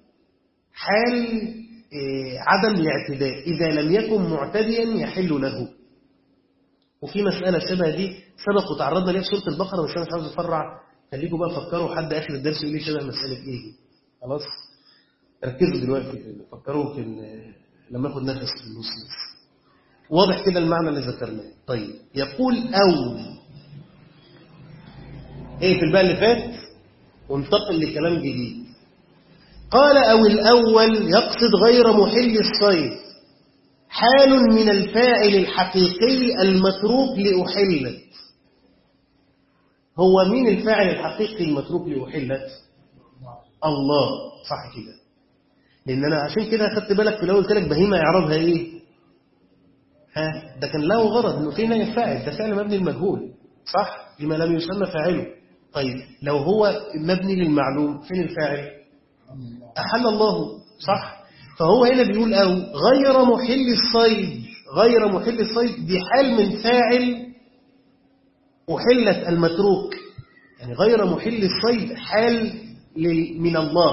Speaker 1: حال إيه، عدم الاعتداء إذا لم يكن معتديا يحل له وفي مسألة شبه دي سبق وتعرضنا ليها في سورة البقرة بس أنا مش عاوز أفرع خليكم بقى فكروا حد آخر الدرس يقول لي شبه مسألة إيه دي. خلاص ركزوا دلوقتي في فكروا في ال- لما اخد نفس في النص بس. واضح كده المعنى اللي ذكرناه طيب يقول أو ايه في الباقي اللي فات وانتقل لكلام جديد قال أو الأول يقصد غير محل الصيد حال من الفاعل الحقيقي المتروك لأحلت هو مين الفاعل الحقيقي المتروك لأحلت الله صح كده لأن أنا عشان كده أخدت بالك في الأول قلت لك بهيمة إعرابها إيه ها ده كان له غرض إنه فينا يفعل ده فعل مبني المجهول صح بما لم يسمى فاعله طيب لو هو مبني للمعلوم فين الفاعل أحل الله صح فهو هنا بيقول أو غير محل الصيد غير محل الصيد بحال من فاعل أحلت المتروك يعني غير محل الصيد حال لل- من الله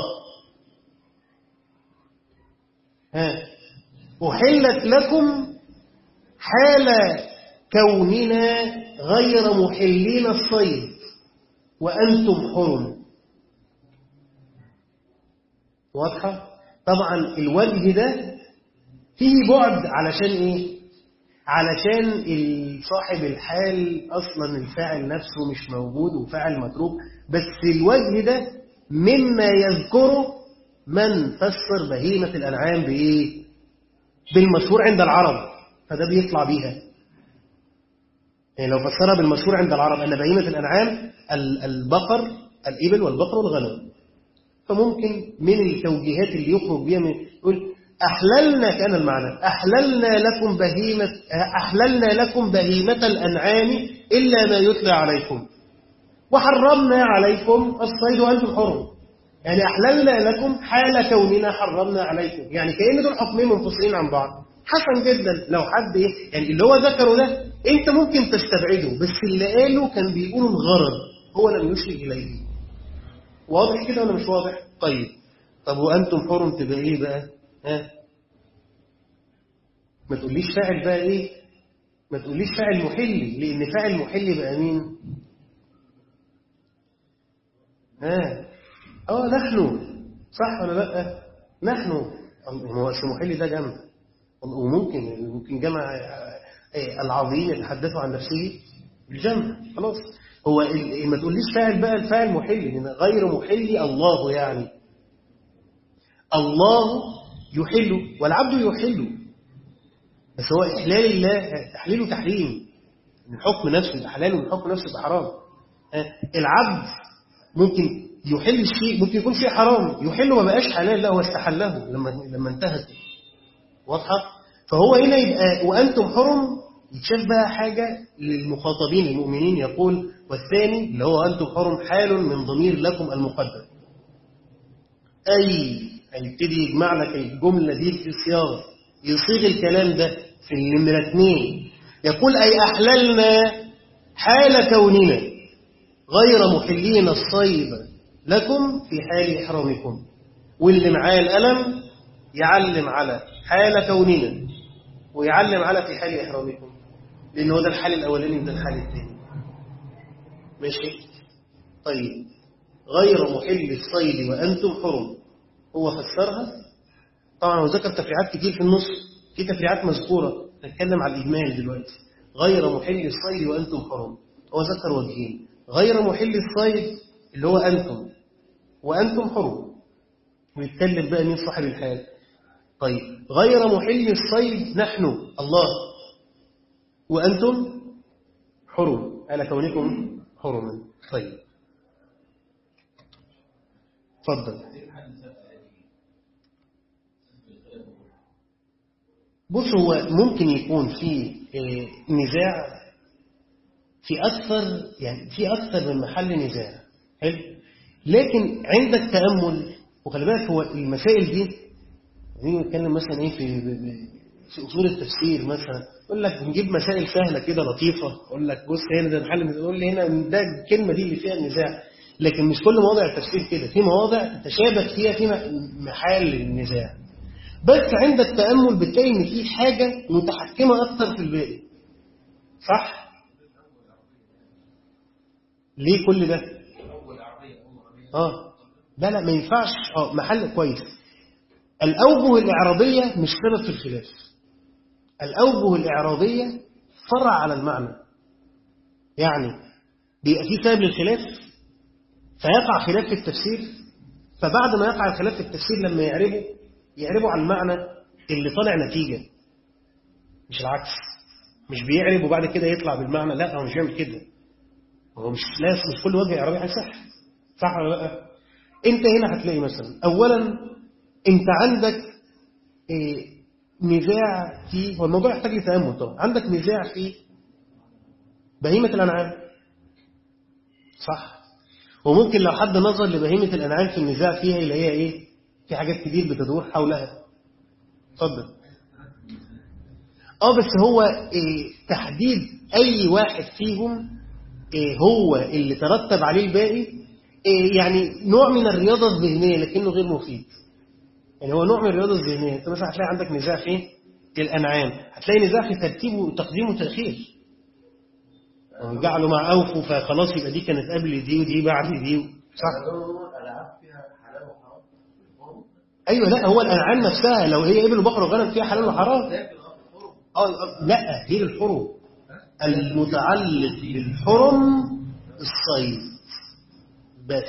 Speaker 1: ها أحلت لكم حال كوننا غير محلين الصيد وأنتم حرم واضحة؟ طبعا الوجه ده فيه بعد علشان ايه؟ علشان ال- صاحب الحال اصلا الفاعل نفسه مش موجود وفاعل متروك بس الوجه ده مما يذكره من فسر بهيمة الأنعام بإيه؟ بالمشهور عند العرب فده بيطلع بيها يعني لو فسرها بالمشهور عند العرب أن بهيمة الأنعام ال- البقر الإبل والبقر والغنم فممكن من التوجيهات اللي يخرج بيها من يقول أحللنا كان المعنى أحللنا لكم بهيمة أحللنا لكم بهيمة الأنعام إلا ما يتلى عليكم وحرمنا عليكم الصيد وأنتم حرم يعني أحللنا لكم حال كوننا حرمنا عليكم يعني كأن دول حكمين منفصلين عن بعض حسن جدا لو حد إيه يعني اللي هو ذكره ده أنت ممكن تستبعده بس اللي قاله كان بيقول الغرض هو لم يشير إليه واضح كده ولا مش واضح؟ طيب طب وأنتم حرم تبقى إيه بقى؟ ها؟ ما تقوليش فاعل بقى إيه؟ ما تقوليش فاعل محلي لأن فاعل محلي بقى مين؟ ها؟ اه نحن صح ولا لا نحن هو اسم محلي ده جمع وممكن ممكن جمع العظيم يتحدث عن نفسه بالجمع خلاص هو ما تقوليش فاعل بقى الفاعل محلي لان غير محلي الله يعني الله يحل والعبد يحل بس هو احلال الله تحليله تحريم من حكم نفسه يبقى حلال ومن حكم نفسه يبقى حرام العبد ممكن يحل الشيء ممكن يكون شيء حرام يحل ما بقاش حلال لا هو استحله لما لما انتهت واضحه فهو هنا يبقى وانتم حرم يتشاف بقى حاجه للمخاطبين المؤمنين يقول والثاني اللي هو انتم حرم حال من ضمير لكم المقدر اي هيبتدي يجمع لك الجمله دي في الصياغه يصيغ الكلام ده في النمره اثنين يقول اي احللنا حال كوننا غير محلين الصيد لكم في حال إحرامكم واللي معاه الألم يعلم على حال كوننا ويعلم على في حال إحرامكم لأن هو ده الحال الأولاني وده الحال الثاني ماشي طيب غير محل الصيد وأنتم حرم هو فسرها طبعا هو ذكر تفريعات كتير في النص في تفريعات مذكورة نتكلم على الإجمال دلوقتي غير محل الصيد وأنتم حرم هو ذكر وجهين غير محل الصيد اللي هو أنتم وأنتم حرم ويتكلم بقى مين صاحب الحال طيب غير محل الصيد نحن الله وأنتم حرم على كونكم حرما طيب تفضل بص هو ممكن يكون في نزاع في أكثر يعني في أكثر من محل نزاع حلو لكن عندك تأمل وخلي بالك هو المسائل دي نيجي نتكلم مثلا ايه في في اصول التفسير مثلا يقول لك بنجيب مسائل سهله كده لطيفه يقول لك بص هنا ده محل يقول لي هنا ده الكلمه دي اللي فيها النزاع لكن مش كل مواضع التفسير كده في مواضع تشابك فيها في محل النزاع بس عند التامل بتلاقي ان في حاجه متحكمه اكتر في الباقي صح ليه كل ده اه لا لا ما ينفعش اه محل كويس الأوجه الإعرابية مش سبب في الخلاف الأوجه الإعرابية فرع على المعنى يعني بيبقى في سبب للخلاف فيقع خلاف في التفسير فبعد ما يقع الخلاف في التفسير لما يعربوا يعربوا على المعنى اللي طالع نتيجة مش العكس مش بيعرب وبعد كده يطلع بالمعنى لا هو مش بيعمل كده هو مش لا مش كل وجه إعرابي هيصح صح ولا لا انت هنا هتلاقي مثلا اولا انت عندك إيه نزاع في هو الموضوع يحتاج لتأمل طبعا عندك نزاع في بهيمة الأنعام صح وممكن لو حد نظر لبهيمة الأنعام في النزاع فيها يلاقيها إيه في حاجات كتير بتدور حولها اتفضل اه بس هو إيه تحديد أي واحد فيهم إيه هو اللي ترتب عليه الباقي إيه يعني نوع من الرياضة الذهنية لكنه غير مفيد يعني هو نوع من الرياضة الذهنية انت مثلا هتلاقي عندك نزاع في الأنعام هتلاقي نزاع في ترتيب وتقديم وتأخير جعلوا مع أوفوا فخلاص يبقى دي كانت قبل دي ودي بعد دي صح أيوة لا هو الأنعام نفسها لو هي إبل وبقر وغنم فيها حلال وحرام اه لا هي الحرم المتعلق بالحرم الصيد بس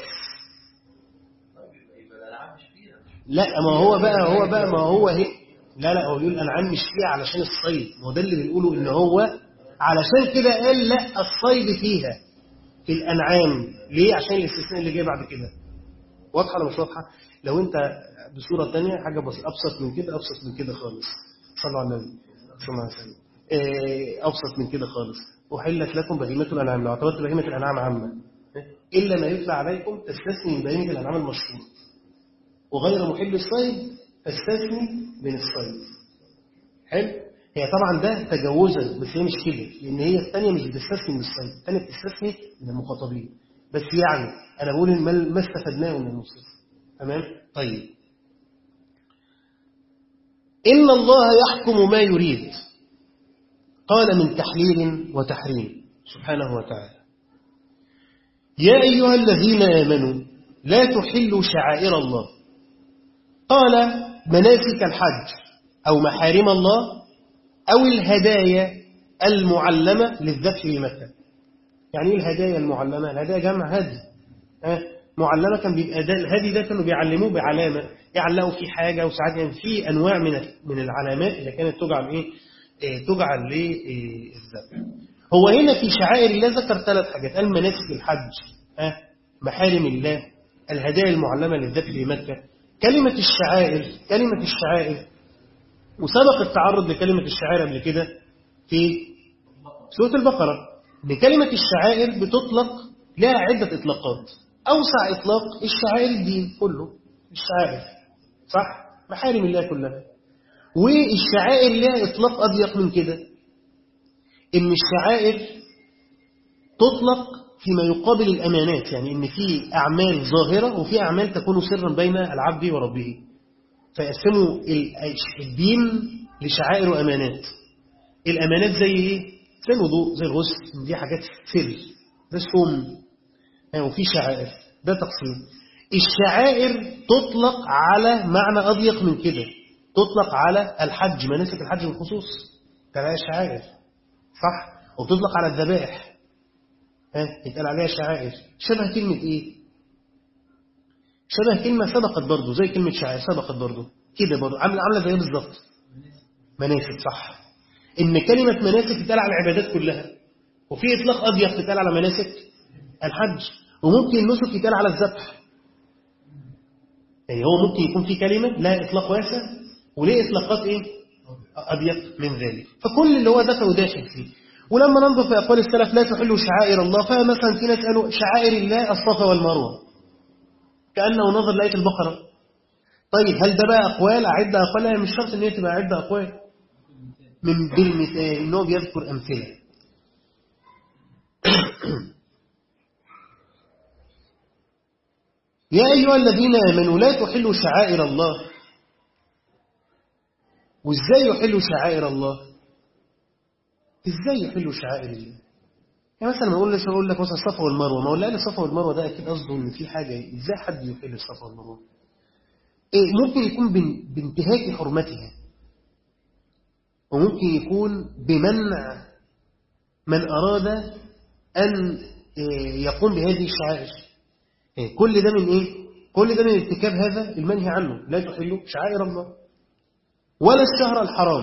Speaker 1: لا ما هو بقى هو بقى ما هو هي لا لا هو بيقول الانعام مش فيها علشان الصيد ما هو ده اللي بنقوله ان هو علشان كده قال لا الصيد فيها في الانعام ليه عشان الاستثناء اللي جاي بعد كده واضحه ولا مش واضحه لو أنت بصورة تانية حاجة بس أبسط من كده أبسط من كده خالص صلوا على النبي صلى الله عليه وسلم إيه، أبسط من كده خالص أحلت لكم بهيمة الأنعام لو اعتبرت بهيمة الأنعام عامة إلا ما يتلى عليكم تستثني من بهيمة الأنعام المشهورة وغير محل الصيد تستثني من الصيد حلو هي طبعا ده تجاوزا بس هي مش كده لان هي الثانيه مش بتستثني من الصيد الثانيه بتستثني من المخاطبين بس يعني انا بقول إن ما ما استفدناه من النصوص تمام طيب ان الله يحكم ما يريد قال من تحليل وتحريم سبحانه وتعالى يا ايها الذين امنوا لا تحلوا شعائر الله قال مناسك الحج أو محارم الله أو الهدايا المعلمة للذبح بمكة يعني ايه الهدايا المعلمة؟ الهدايا جمع هدي أه؟ معلمة كان بيبقى ده الهدي ده كانوا بيعلموه بعلامة يعلقوا فيه حاجة وساعات يعني في أنواع من من العلامات اللي كانت تجعل إيه؟ إيه تجعل للذبح هو هنا في شعائر الله ذكر ثلاث حاجات قال مناسك الحج أه؟ محارم الله الهدايا المعلمة للذبح بمكة كلمة الشعائر كلمة الشعائر وسبق التعرض لكلمة الشعائر قبل كده في سورة البقرة إن كلمة الشعائر بتطلق لها عدة إطلاقات أوسع إطلاق الشعائر الدين كله الشعائر صح؟ محارم الله كلها والشعائر لها إطلاق أضيق من كده إن الشعائر تطلق فيما يقابل الأمانات يعني إن في أعمال ظاهرة وفي أعمال تكون سرا بين العبد وربه فيقسموا الدين لشعائر وأمانات الأمانات زي إيه؟ زي الوضوء زي الغسل دي حاجات سر ده الصوم وفي شعائر ده تقسيم الشعائر تطلق على معنى أضيق من كده تطلق على الحج مناسك الحج بالخصوص تلاقي شعائر صح وتطلق على الذبائح ها يتقال عليها شعائر شبه كلمة إيه شبه كلمة سبقت برضه زي كلمة شعائر سبقت برضه كده برضه عاملة عاملة زي بالظبط مناسك صح إن كلمة مناسك تتقال على العبادات كلها وفي إطلاق أضيق تتقال على مناسك الحج وممكن النسك يتقال على الذبح يعني هو ممكن يكون في كلمة لها إطلاق واسع وليه إطلاقات إيه أضيق من ذلك فكل اللي هو دخل وداخل فيه ولما ننظر في أقوال السلف لا تحلوا شعائر الله فمثلا في ناس قالوا شعائر الله الصفا والمروة كأنه نظر لآية البقرة طيب هل ده بقى أقوال أعد أقوال لا مش شرط إن هي تبقى أعد أقوال من بالمثال إنه بيذكر أمثلة يا أيها الذين آمنوا لا تحلوا شعائر الله وإزاي يحلوا شعائر الله إزاي يحلوا شعائر الله يعني مثلا ما أقول لك أقول لك مثلا الصفا والمروة ما أقول لا الصفا والمروة ده أكيد قصده إن في حاجة إزاي حد يحل الصفا والمروة إيه ممكن يكون بانتهاك حرمتها وممكن يكون بمنع من أراد أن يقوم بهذه الشعائر كل ده من إيه؟ كل ده من ارتكاب هذا المنهي عنه لا تحلوا شعائر الله ولا الشهر الحرام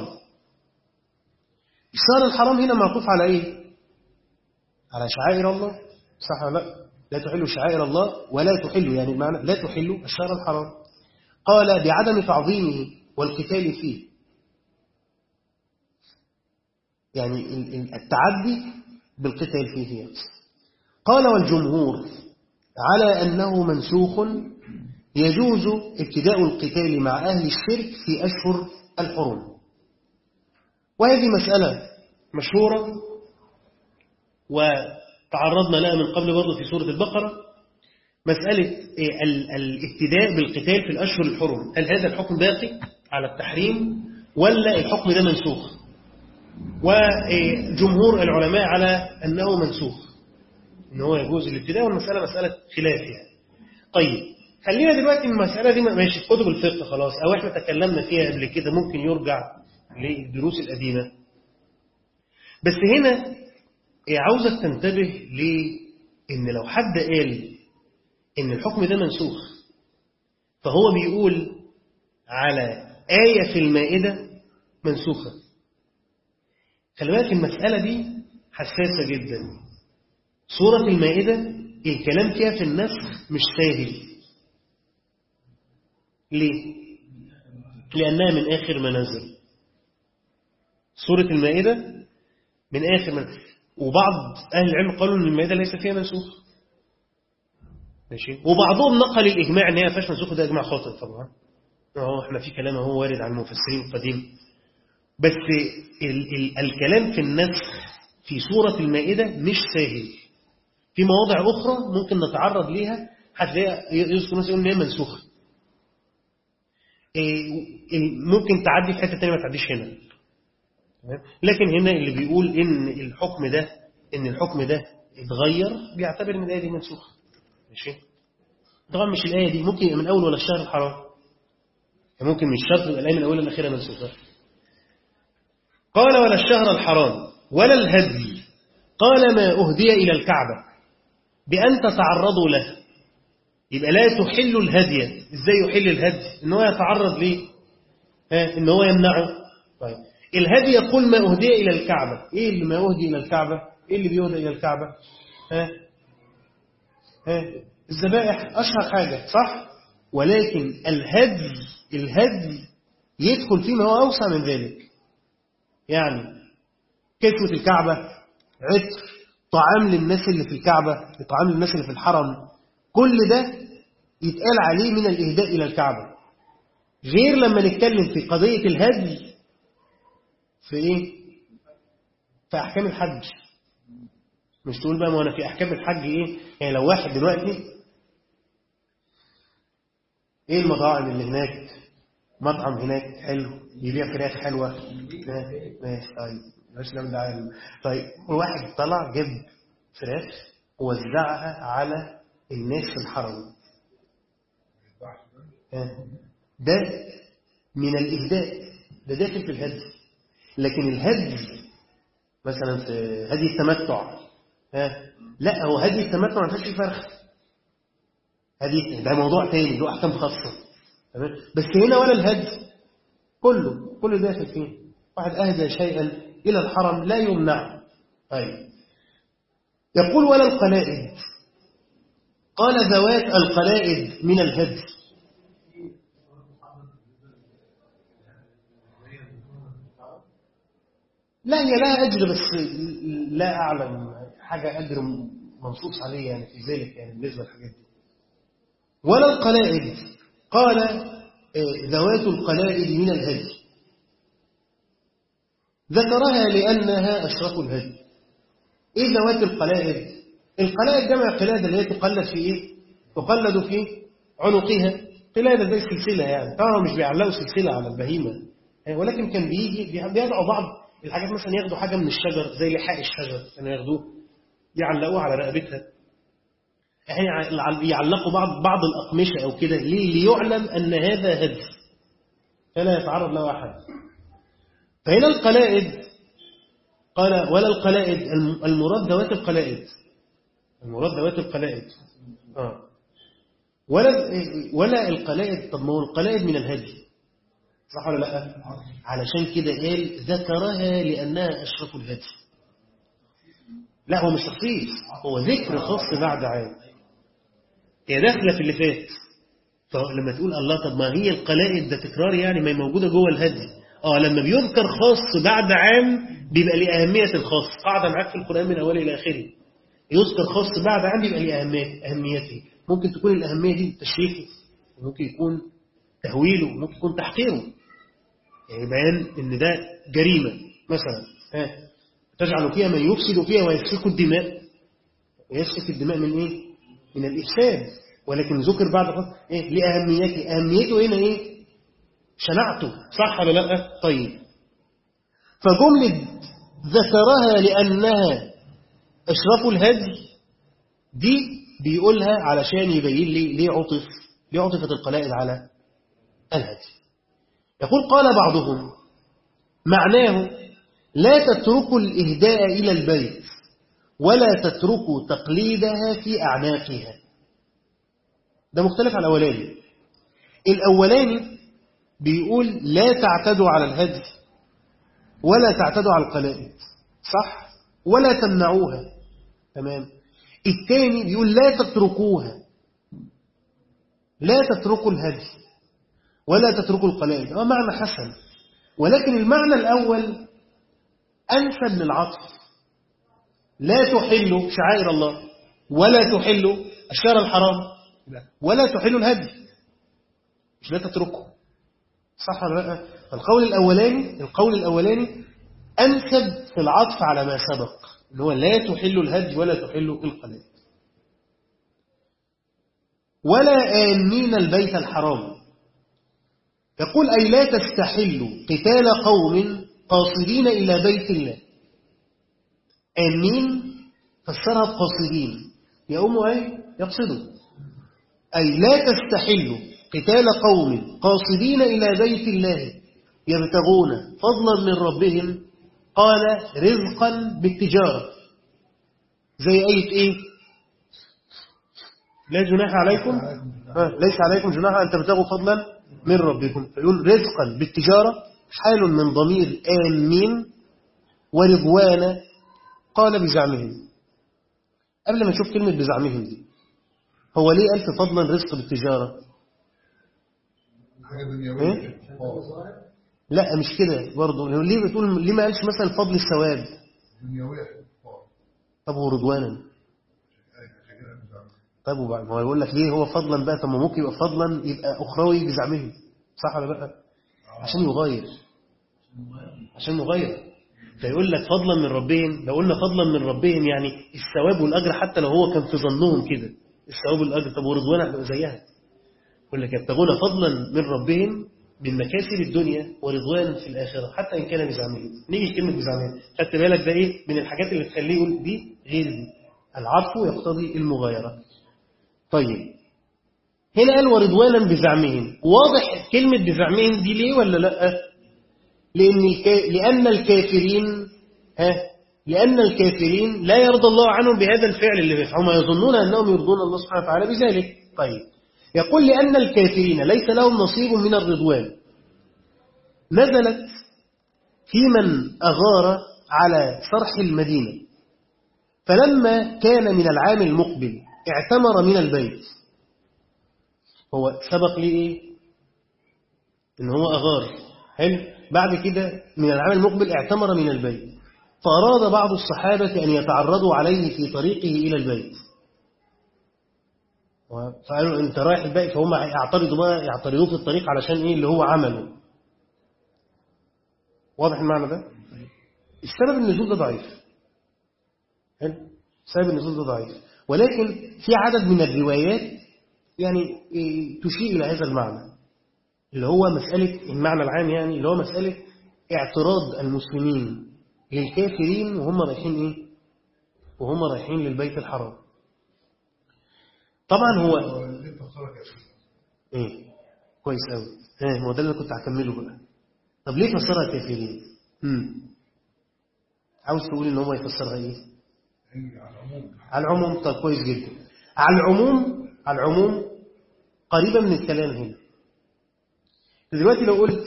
Speaker 1: الشهر الحرام هنا معطوف على إيه؟ على شعائر الله صح ولا لا؟ لا تحلوا شعائر الله ولا تحلوا يعني المعنى لا تحلوا الشهر الحرام قال بعدم تعظيمه والقتال فيه يعني التعدي بالقتال فيه قال والجمهور على أنه منسوخ يجوز ابتداء القتال مع أهل الشرك في أشهر الحرم وهذه مسألة مشهورة وتعرضنا لها من قبل برضه في سورة البقرة مسألة الابتداء بالقتال في الأشهر الحرم هل هذا الحكم باقي على التحريم ولا الحكم ده منسوخ وجمهور العلماء على أنه منسوخ ان هو يجوز الابتداء والمسألة مسألة خلاف يعني طيب خلينا دلوقتي المسألة دي ماشي في كتب الفقه خلاص أو احنا تكلمنا فيها قبل كده ممكن يرجع للدروس القديمة بس هنا عاوزك تنتبه لأن لو حد قال إن الحكم ده منسوخ فهو بيقول على آية في المائدة منسوخة خلي بالك المسألة دي حساسة جدا سورة المائدة الكلام فيها في النسخ مش سهل ليه؟ لأنها من آخر ما نزل سورة المائدة من آخر ما وبعض أهل العلم قالوا أن المائدة ليس فيها منسوخ ماشي وبعضهم نقل الإجماع أن هي ما فيهاش منسوخ ده إجماع خاطئ طبعا اهو احنا في كلام اهو وارد عن المفسرين القديم بس ال ال الكلام في النسخ في سورة المائدة مش سهل في مواضع أخرى ممكن نتعرض ليها هتلاقي يذكر مثلا ان هي منسوخة ممكن تعدي في حتة تانية ما تعديش هنا لكن هنا اللي بيقول ان الحكم ده ان الحكم ده اتغير بيعتبر ان الآية دي منسوخة ماشي طبعا مش الآية دي ممكن من أول ولا الشهر الحرام ممكن مش شرط يبقى الآية من أولها لأخيرها منسوخة قال ولا الشهر الحرام ولا الهدي قال ما أهدي إلى الكعبة بأن تتعرضوا له يبقى لا تحل الهدي إزاي يحل الهدي إن هو يتعرض ليه ها إن هو يمنعه طيب الهدي يقول ما أهدي إلى الكعبة إيه اللي ما أهدي إلى الكعبة إيه اللي بيهدى إلى الكعبة ها ها الذبائح أشهر حاجة صح ولكن الهدي الهدي يدخل فيه ما هو أوسع من ذلك يعني كسوة الكعبة عطر طعام للناس اللي في الكعبة طعام للناس اللي في الحرم كل ده يتقال عليه من الإهداء إلى الكعبة غير لما نتكلم في قضية الهدي في إيه؟ في أحكام الحج مش تقول بقى ما أنا في أحكام الحج إيه؟ يعني لو واحد دلوقتي إيه المطاعم اللي هناك مطعم هناك حلو يبيع فراخ حلوة ماشي طيب مش نعمل دعاية طيب واحد طلع جاب فراخ ووزعها على الناس في الحرم ده من الإهداء ده داخل في الهدي لكن الهدي مثلا في هدي التمتع ها لا هو هدي التمتع ما فيهاش فرخ هدي ده موضوع تاني له احكام خاصه تمام بس هنا ولا الهدي كله كله داخل فيه واحد اهدى شيئا الى الحرم لا يمنع طيب يقول ولا القلائد قال ذوات القلائد من الهدي لا هي لها أجر بس لا أعلم حاجة أجر منصوص عليه يعني في ذلك يعني بالنسبة للحاجات دي ولا القلائد قال ذوات القلائد من الهدي ذكرها لأنها أشرف الهدي إيه ذوات القلائد القلائد جمع قلادة اللي هي تقلد في إيه تقلد في عنقها قلادة زي السلسلة يعني طبعا مش بيعلقوا سلسلة على البهيمة ولكن كان بيجي بيدعوا بعض الحاجات مثلا ياخدوا حاجة من الشجر زي لحاء الشجر كانوا ياخدوه يعلقوه على رقبتها يعني يعلقوا بعض بعض الأقمشة أو كده ليه ليعلم أن هذا هدي فلا يتعرض له أحد فهنا القلائد قال ولا القلائد المراد ذوات القلائد المراد ذوات القلائد آه. ولا ولا القلائد طب ما هو القلائد من الهدي صح ولا لا علشان كده قال ذكرها لأنها أشرف الهدي لا هو مش تخصيص هو ذكر خاص بعد عام هي داخله في اللي فات فلما تقول الله طب ما هي القلائد ده تكرار يعني ما هي موجوده جوه الهدي اه لما بيذكر خاص بعد عام بيبقى ليه أهمية الخاص قاعدة معاك في القرآن من أوله إلى آخره يذكر خاص بعد عام بيبقى ليه أهمية أهميته ممكن تكون الأهمية دي تشريفه ممكن يكون تهويله ممكن يكون تحقيره يعني بيان ان ده جريمة مثلا ها تجعل فيها من يفسد فيها ويسفك الدماء ويسفك الدماء من ايه من الإفساد ولكن ذكر بعد خط ايه لأهميته أهميته هنا ايه شنعته صح ولا لا طيب فجملة ذكرها لأنها أشرف الهدي دي بيقولها علشان يبين لي ليه عطف ليه عطفت القلائد على الهدي يقول قال بعضهم معناه لا تتركوا الإهداء إلى البيت ولا تتركوا تقليدها في أعناقها ده مختلف عن الأولاني الأولاني بيقول لا تعتدوا على الهدي ولا تعتدوا على القلائد صح ولا تمنعوها تمام الثاني بيقول لا تتركوها لا تتركوا الهدي ولا تتركوا القلائد اه معنى حسن ولكن المعنى الأول أنسب للعطف لا تحل شعائر الله ولا تحل الشهر الحرام ولا تحل الهدي مش لا تتركه صح ولا لا القول الأولاني القول الأولاني أنسب في العطف على ما سبق اللي هو لا تحل الهدي ولا تحل القلائد ولا آمين البيت الحرام يقول أي لا تستحلوا قتال قوم قاصدين إلى بيت الله آمين فسرها بقاصدين يقوم أي يقصدوا أي لا تستحلوا قتال قوم قاصدين إلى بيت الله يبتغون فضلا من ربهم قال رزقا بالتجارة زي آية إيه لا جناح عليكم ها ليس عليكم جناح أن تبتغوا فضلا من ربكم فيقول رزقا بالتجارة حال من ضمير آمين ورضوانا قال بزعمهم قبل ما نشوف كلمة بزعمهم دي هو ليه قال في فضلا رزق بالتجارة
Speaker 2: حاجة دنيوية اه
Speaker 1: لا مش كده برضه ليه بتقول ليه ما قالش مثلا فضل الثواب
Speaker 2: دنيوية اه
Speaker 1: طب ورضوانا
Speaker 2: عشان كده مش عارف.
Speaker 1: طب وبعد ما هو يقول لك ليه هو فضلا بقى طب ما ممكن يبقى فضلا يبقى اخروي بزعمهم صح ولا لا عشان يغير عشان يغير فيقول لك فضلا من ربهم لو قلنا فضلا من ربهم يعني الثواب والاجر حتى لو هو كان في ظنهم كده الثواب والاجر طب ورضوانا هتبقى زيها يقول لك يبتغون فضلا من ربهم من مكاسب الدنيا ورضوانا في الاخره حتى ان كان بزعمهم نيجي كلمه بزعمهم خدت بالك ده ايه من الحاجات اللي تخليه يقول دي غير دي العطف يقتضي المغايره طيب هنا قال ورضوانا بزعمهم واضح كلمة بزعمهم دي ليه ولا لا لأن, الكا... لأن الكافرين ها لأن الكافرين لا يرضى الله عنهم بهذا الفعل اللي بيفعلوا ما يظنون أنهم يرضون الله سبحانه وتعالى بذلك طيب يقول لأن الكافرين ليس لهم نصيب من الرضوان نزلت في من أغار على صرح المدينة فلما كان من العام المقبل اعتمر من البيت هو سبق ليه ايه ان هو اغار حلو بعد كده من العام المقبل اعتمر من البيت فاراد بعض الصحابه ان يتعرضوا عليه في طريقه الى البيت فقالوا انت رايح البيت فهم يعترضوا بقى يعترضوه في الطريق علشان ايه اللي هو عمله واضح المعنى ده السبب النزول ده ضعيف حلو سبب النزول ده ضعيف ولكن في عدد من الروايات يعني إيه، تشير إلى هذا المعنى اللي هو مسألة المعنى العام يعني اللي هو مسألة اعتراض المسلمين للكافرين وهم رايحين إيه؟ وهم رايحين للبيت الحرام طبعا هو
Speaker 2: هو ليه تفسيرها كده؟
Speaker 1: إيه كويس قوي ها هو ده اللي كنت هكمله بقى طب ليه فسرها كافرين امم عاوز تقول ان هو يفسرها ايه
Speaker 2: هي على العموم
Speaker 1: على العموم طب كويس جدا على العموم على العموم قريبة من الكلام هنا دلوقتي لو قلت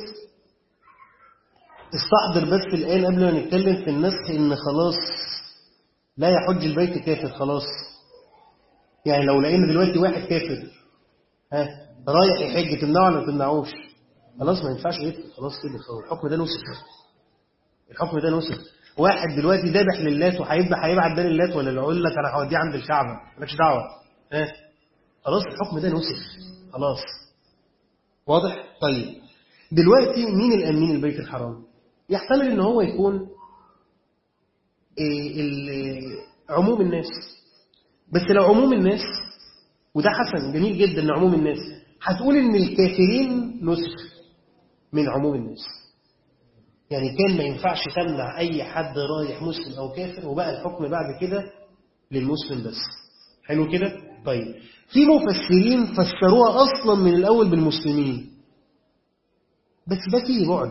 Speaker 1: استحضر بس الآن قبل ما نتكلم في النسخ إن خلاص لا يحج البيت كافر خلاص يعني لو لقينا دلوقتي واحد كافر ها رايح يحج تمنعه ولا ما تمنعوش خلاص ما ينفعش يدخل خلاص كده خلاص الحكم ده نسخ الحكم ده نسخ واحد دلوقتي ذابح للات وهيذبح هيبعت ده للات ولا اللي يقول لك انا هوديه عند الكعبه مالكش دعوه ها خلاص الحكم ده نسخ خلاص واضح طيب دلوقتي مين الامين البيت الحرام يحتمل ان هو يكون إيه ال- عموم الناس بس لو عموم الناس وده حسن جميل جدا ان عموم الناس هتقول ان الكافرين نسخ من عموم الناس يعني كان ما ينفعش تمنع اي حد رايح مسلم او كافر وبقى الحكم بعد كده للمسلم بس حلو كده طيب في مفسرين فسروها اصلا من الاول بالمسلمين بس ده فيه بعد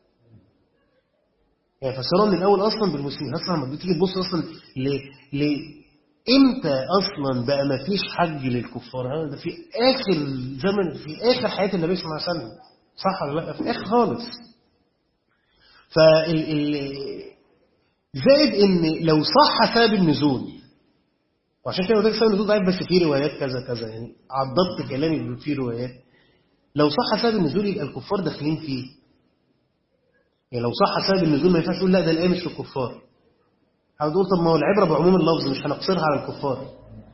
Speaker 1: يعني فسروها من الاول اصلا بالمسلمين اصلا لما بتيجي تبص اصلا ل ل امتى اصلا بقى ما فيش حج للكفار ها؟ ده في اخر زمن في اخر حياه النبي صلى الله عليه وسلم صح ولا لا في اخر خالص فال ال... زائد ان لو صح سبب النزول وعشان كده قلت لك سبب النزول ضعيف بس في روايات كذا كذا يعني عضبت كلامي في روايات لو صح سبب النزول يبقى الكفار داخلين فيه يعني لو صح سبب النزول ما ينفعش تقول لا ده الآية مش في الكفار هتقول طب ما هو العبرة بعموم اللفظ مش هنقصرها على الكفار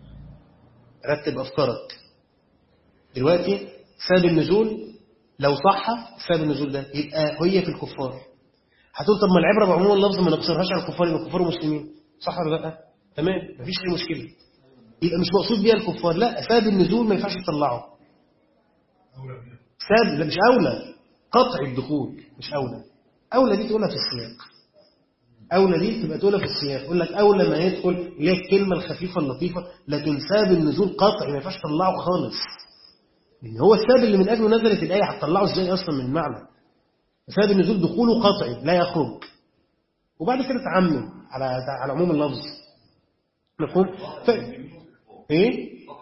Speaker 1: رتب أفكارك دلوقتي سبب النزول لو صح سبب النزول ده يبقى هي في الكفار هتقول طب ما العبرة بعموم اللفظ ما نقصرهاش على الكفار يبقى الكفار مسلمين صح ولا لا تمام مفيش أي مشكلة يبقى مش مقصود بيها الكفار لا سبب النزول ما ينفعش تطلعه
Speaker 2: أولى بيها
Speaker 1: سبب لا مش أولى قطع الدخول مش أولى أولى دي تقولها في السياق أولى دي تبقى تقولها في السياق يقول لك أولى ما يدخل اللي هي الكلمة الخفيفة اللطيفة لكن سبب النزول قطعي ما ينفعش تطلعه خالص لأن هو السبب اللي من أجله نزلت الآية هتطلعه إزاي أصلا من المعنى سبب النزول دخوله قطعي لا يخرج وبعد كده تعمم على على عموم اللفظ مفهوم ف... ايه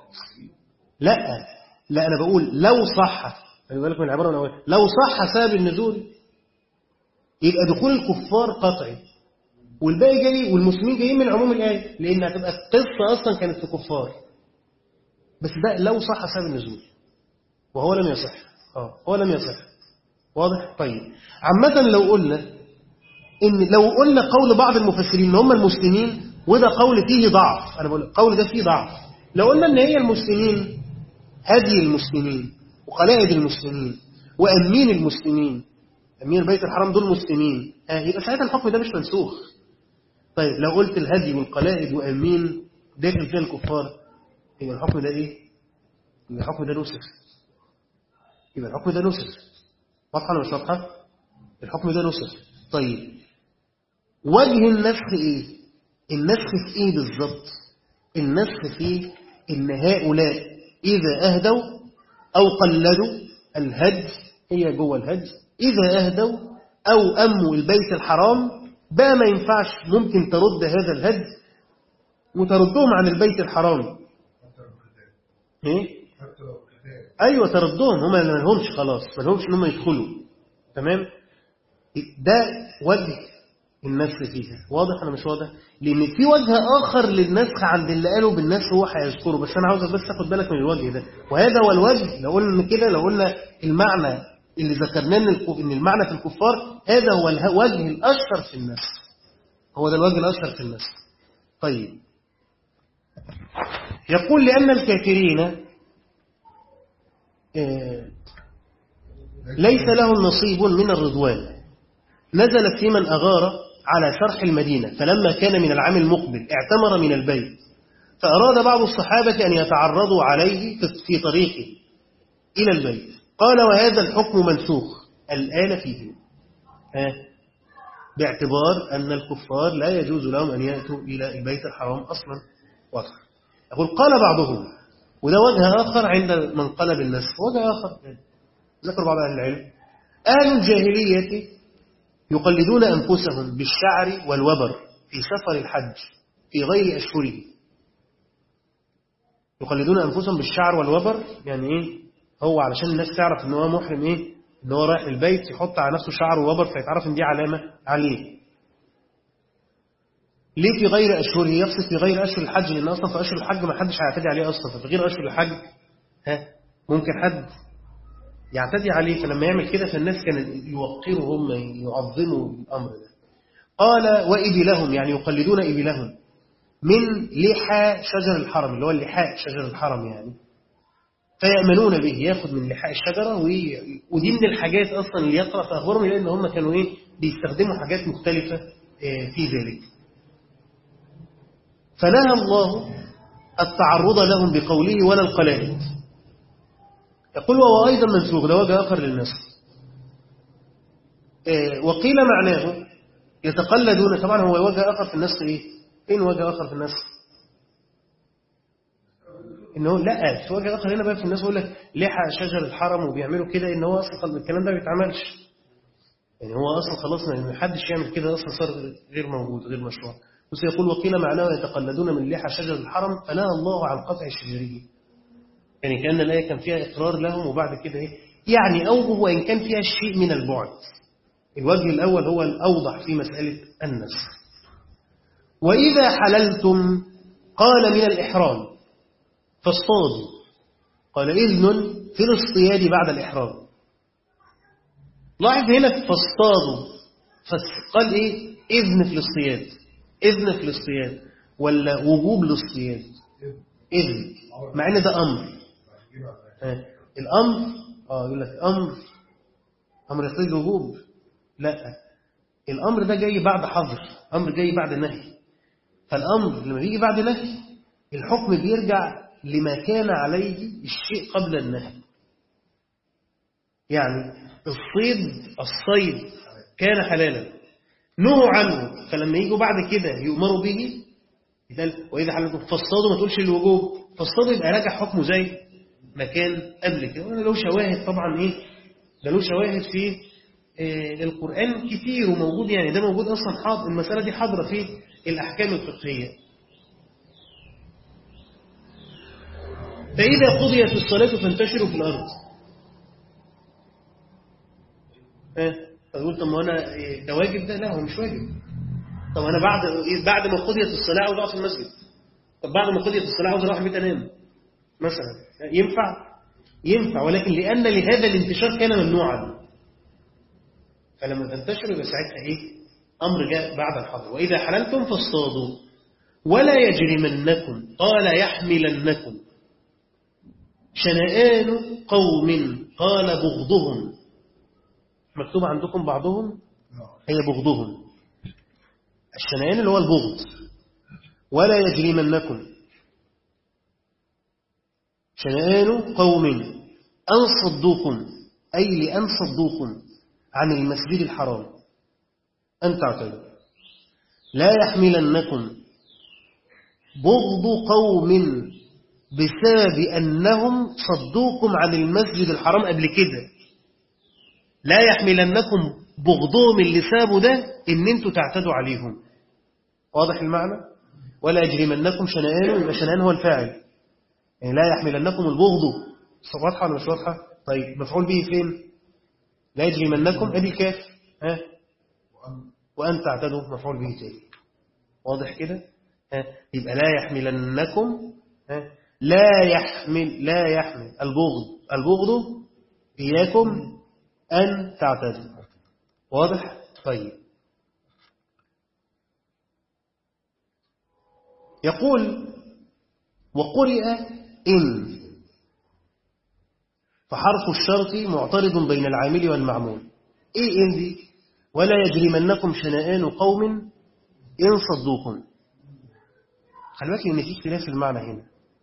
Speaker 1: لا لا انا بقول لو صح خلي بالك من العباره الاولى لو صح سبب النزول يبقى دخول الكفار قطعي والباقي جاي والمسلمين جايين من عموم الايه لان هتبقى القصه اصلا كانت في كفار بس ده لو صح سبب النزول وهو لم يصح اه هو لم يصح واضح طيب عامه لو قلنا ان لو قلنا قول بعض المفسرين ان هم المسلمين وده قول فيه ضعف انا بقول القول ده فيه ضعف لو قلنا ان هي المسلمين هدي المسلمين وقلائد المسلمين وامين المسلمين امين بيت الحرام دول مسلمين آه يبقى ساعتها الحكم ده مش منسوخ طيب لو قلت الهدي والقلائد وامين داخل فيها الكفار يبقى الحكم ده ايه يبقى الحكم ده نسخ يبقى الحكم ده نسخ واضحه ولا مش واضحه الحكم ده نسخ طيب وجه النسخ ايه النسخ في ايه بالظبط النسخ في ان هؤلاء اذا اهدوا او قلدوا الهدي هي جوه الهدي اذا اهدوا او اموا البيت الحرام بقى ما ينفعش ممكن ترد هذا الهدي وتردهم عن البيت الحرام
Speaker 2: حتى لو قتال
Speaker 1: ايه
Speaker 2: حتى لو قتال
Speaker 1: ايوه تردهم هم ما لهمش خلاص ما لهمش ان هم يدخلوا تمام ده وجه النسخ فيها واضح ولا مش واضح لان في وجه اخر للنسخ عند اللي قالوا بالنسخ هو هيذكره بس انا عاوزك بس تاخد بالك من الوجه ده وهذا هو الوجه لو قلنا كده لو قلنا المعنى اللي ذكرناه ان الك- إن المعنى في الكفار هذا هو الوجه الاشهر في النسخ هو ده الوجه الاشهر في النسخ طيب يقول لان الكافرين آه، ليس لهم نصيب من الرضوان نزلت في من أغار على شرح المدينة فلما كان من العام المقبل اعتمر من البيت فأراد بعض الصحابة أن يتعرضوا عليه في- في طريقه إلى البيت قال وهذا الحكم منسوخ الآن فيه ها باعتبار أن الكفار لا يجوز لهم أن يأتوا إلى البيت الحرام أصلا واضح يقول قال بعضهم وده وجه آخر عند من قال بالنسخ وجه آخر ذكر بعض أهل العلم أهل الجاهلية يقلدون أنفسهم بالشعر والوبر في سفر الحج في غير أشهره يقلدون أنفسهم بالشعر والوبر يعني إيه هو علشان الناس تعرف إن هو محرم إيه إن هو رايح البيت يحط على نفسه شعر ووبر فيتعرف إن دي علامة عليه ليه في غير أشهره يقصد في غير أشهر الحج لأن أصلا في أشهر الحج ما حدش هيعتدي عليه أصلا ففي غير أشهر الحج ها ممكن حد يعتدي عليه فلما يعمل كده فالناس كانت يوقروا هم يعظموا الأمر ده قال وإبلهم يعني يقلدون إبلهم من لحى شجر الحرم اللي هو اللحاء شجر الحرم يعني فيأمنون به ياخد من لحاء الشجرة وي- ودي من الحاجات أصلا اللي يقرأ في أخبارهم يلاقي إن هم كانوا إيه بيستخدموا حاجات مختلفة آه، في ذلك فنهى الله التعرض لهم بقوله ولا القلائد يقول وهو أيضا منسوخ ده وجه آخر للنسخ آه، وقيل معناه يتقلدون طبعا هو وجه آخر في النسخ إيه؟ فين وجه آخر في النسخ؟ إنه لا في وجه آخر هنا بقى في الناس يقول لك لحى شجر الحرم وبيعملوا كده إن هو أصلا الكلام ده ما بيتعملش يعني هو أصلا خلاص ما حدش يعمل كده أصلا صار غير موجود غير مشروع بس يقول وقيل معناه يتقلدون من لحى شجر الحرم فنهى الله عن قطع شجره يعني كأن الآية كان فيها إقرار لهم وبعد كده إيه يعني أوجه وإن كان فيها شيء من البعد الوجه الأول هو الأوضح في مسألة النسخ وإذا حللتم قال من الإحرام فاصطادوا قال إذن في الاصطياد بعد الإحرام لاحظ هنا فاصطادوا قال إيه إذن في الاصطياد إذن في الاصطياد ولا وجوب الاصطياد إذن مع إن ده أمر آه. الأمر آه يقول لك أمر أمر يقتضي الوجوب لا الأمر ده جاي بعد حظر أمر جاي بعد نهي فالأمر لما بيجي بعد نهي الحكم بيرجع لما كان عليه الشيء قبل النهي يعني الصيد الصيد كان حلالا نهوا عنه فلما يجوا بعد كده يؤمروا به يتقال وإذا حلتم فاصطادوا ما تقولش الوجوب فاصطادوا يبقى راجع حكمه زي ما كان قبل كده له شواهد طبعا ايه ده له شواهد في آه القرآن كتير وموجود يعني ده موجود أصلا حاضر المسألة دي حاضرة في الأحكام الفقهية فإذا قضيت الصلاة فانتشروا في الأرض ها تقول طب ما أنا ده واجب ده لا هو مش واجب طب أنا بعد بعد ما قضيت الصلاة عاوز أقف في المسجد طب بعد ما قضيت الصلاة عاوز أروح البيت أنام مثلا ينفع ينفع ولكن لأن لهذا الانتشار كان ممنوعا فلما تنتشر يبقى ساعتها إيه أمر جاء بعد الحظر وإذا حللتم فاصطادوا ولا يجرمنكم قال يحملنكم شنآن قوم قال بغضهم مكتوب عندكم بعضهم هي بغضهم الشنآن اللي هو البغض ولا يجرمنكم شنآن قوم أن صدوكم أي لأن صدوكم عن المسجد الحرام أن تعتدوا لا يحملنكم بغض قوم بسبب أنهم صدوكم عن المسجد الحرام قبل كده لا يحملنكم بغضهم اللي سابوا ده إن انتوا تعتدوا عليهم واضح المعنى ولا يجرمنكم شنآن يبقى شنآن هو الفاعل يعني لا يحملنكم البغض واضحة ولا مش واضحة طيب مفعول به فين لا يجرمنكم ادي الكاف ها وأن تعتدوا مفعول به تاني واضح كده ها يبقى لا يحملنكم ها لا يحمل لا يحمل البغض البغض إياكم أن تعتدوا واضح طيب يقول وقرئ إن فحرف الشرط معترض بين العامل والمعمول إيه إن دي ولا يجرمنكم شنآن قوم إن صدوكم خلي بالك إن في اختلاف المعنى هنا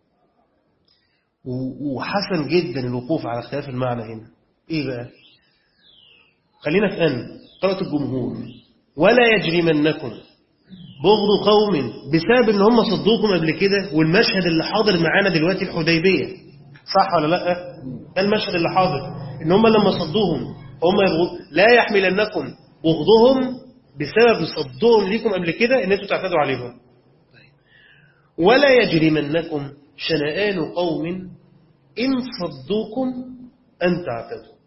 Speaker 1: وحسن جدا الوقوف على اختلاف المعنى هنا إيه بقى خلينا في أن قرأت الجمهور ولا يجرمنكم بغض قوم بسبب ان هم صدوكم قبل كده والمشهد اللي حاضر معانا دلوقتي الحديبية صح ولا لا ده المشهد اللي حاضر ان هم لما صدوهم هم يبغض لا يحملنكم بغضهم بسبب صدهم ليكم قبل كده ان انتوا تعتدوا عليهم ولا يجرمنكم شنآن قوم إن صدوكم أن تعتدوا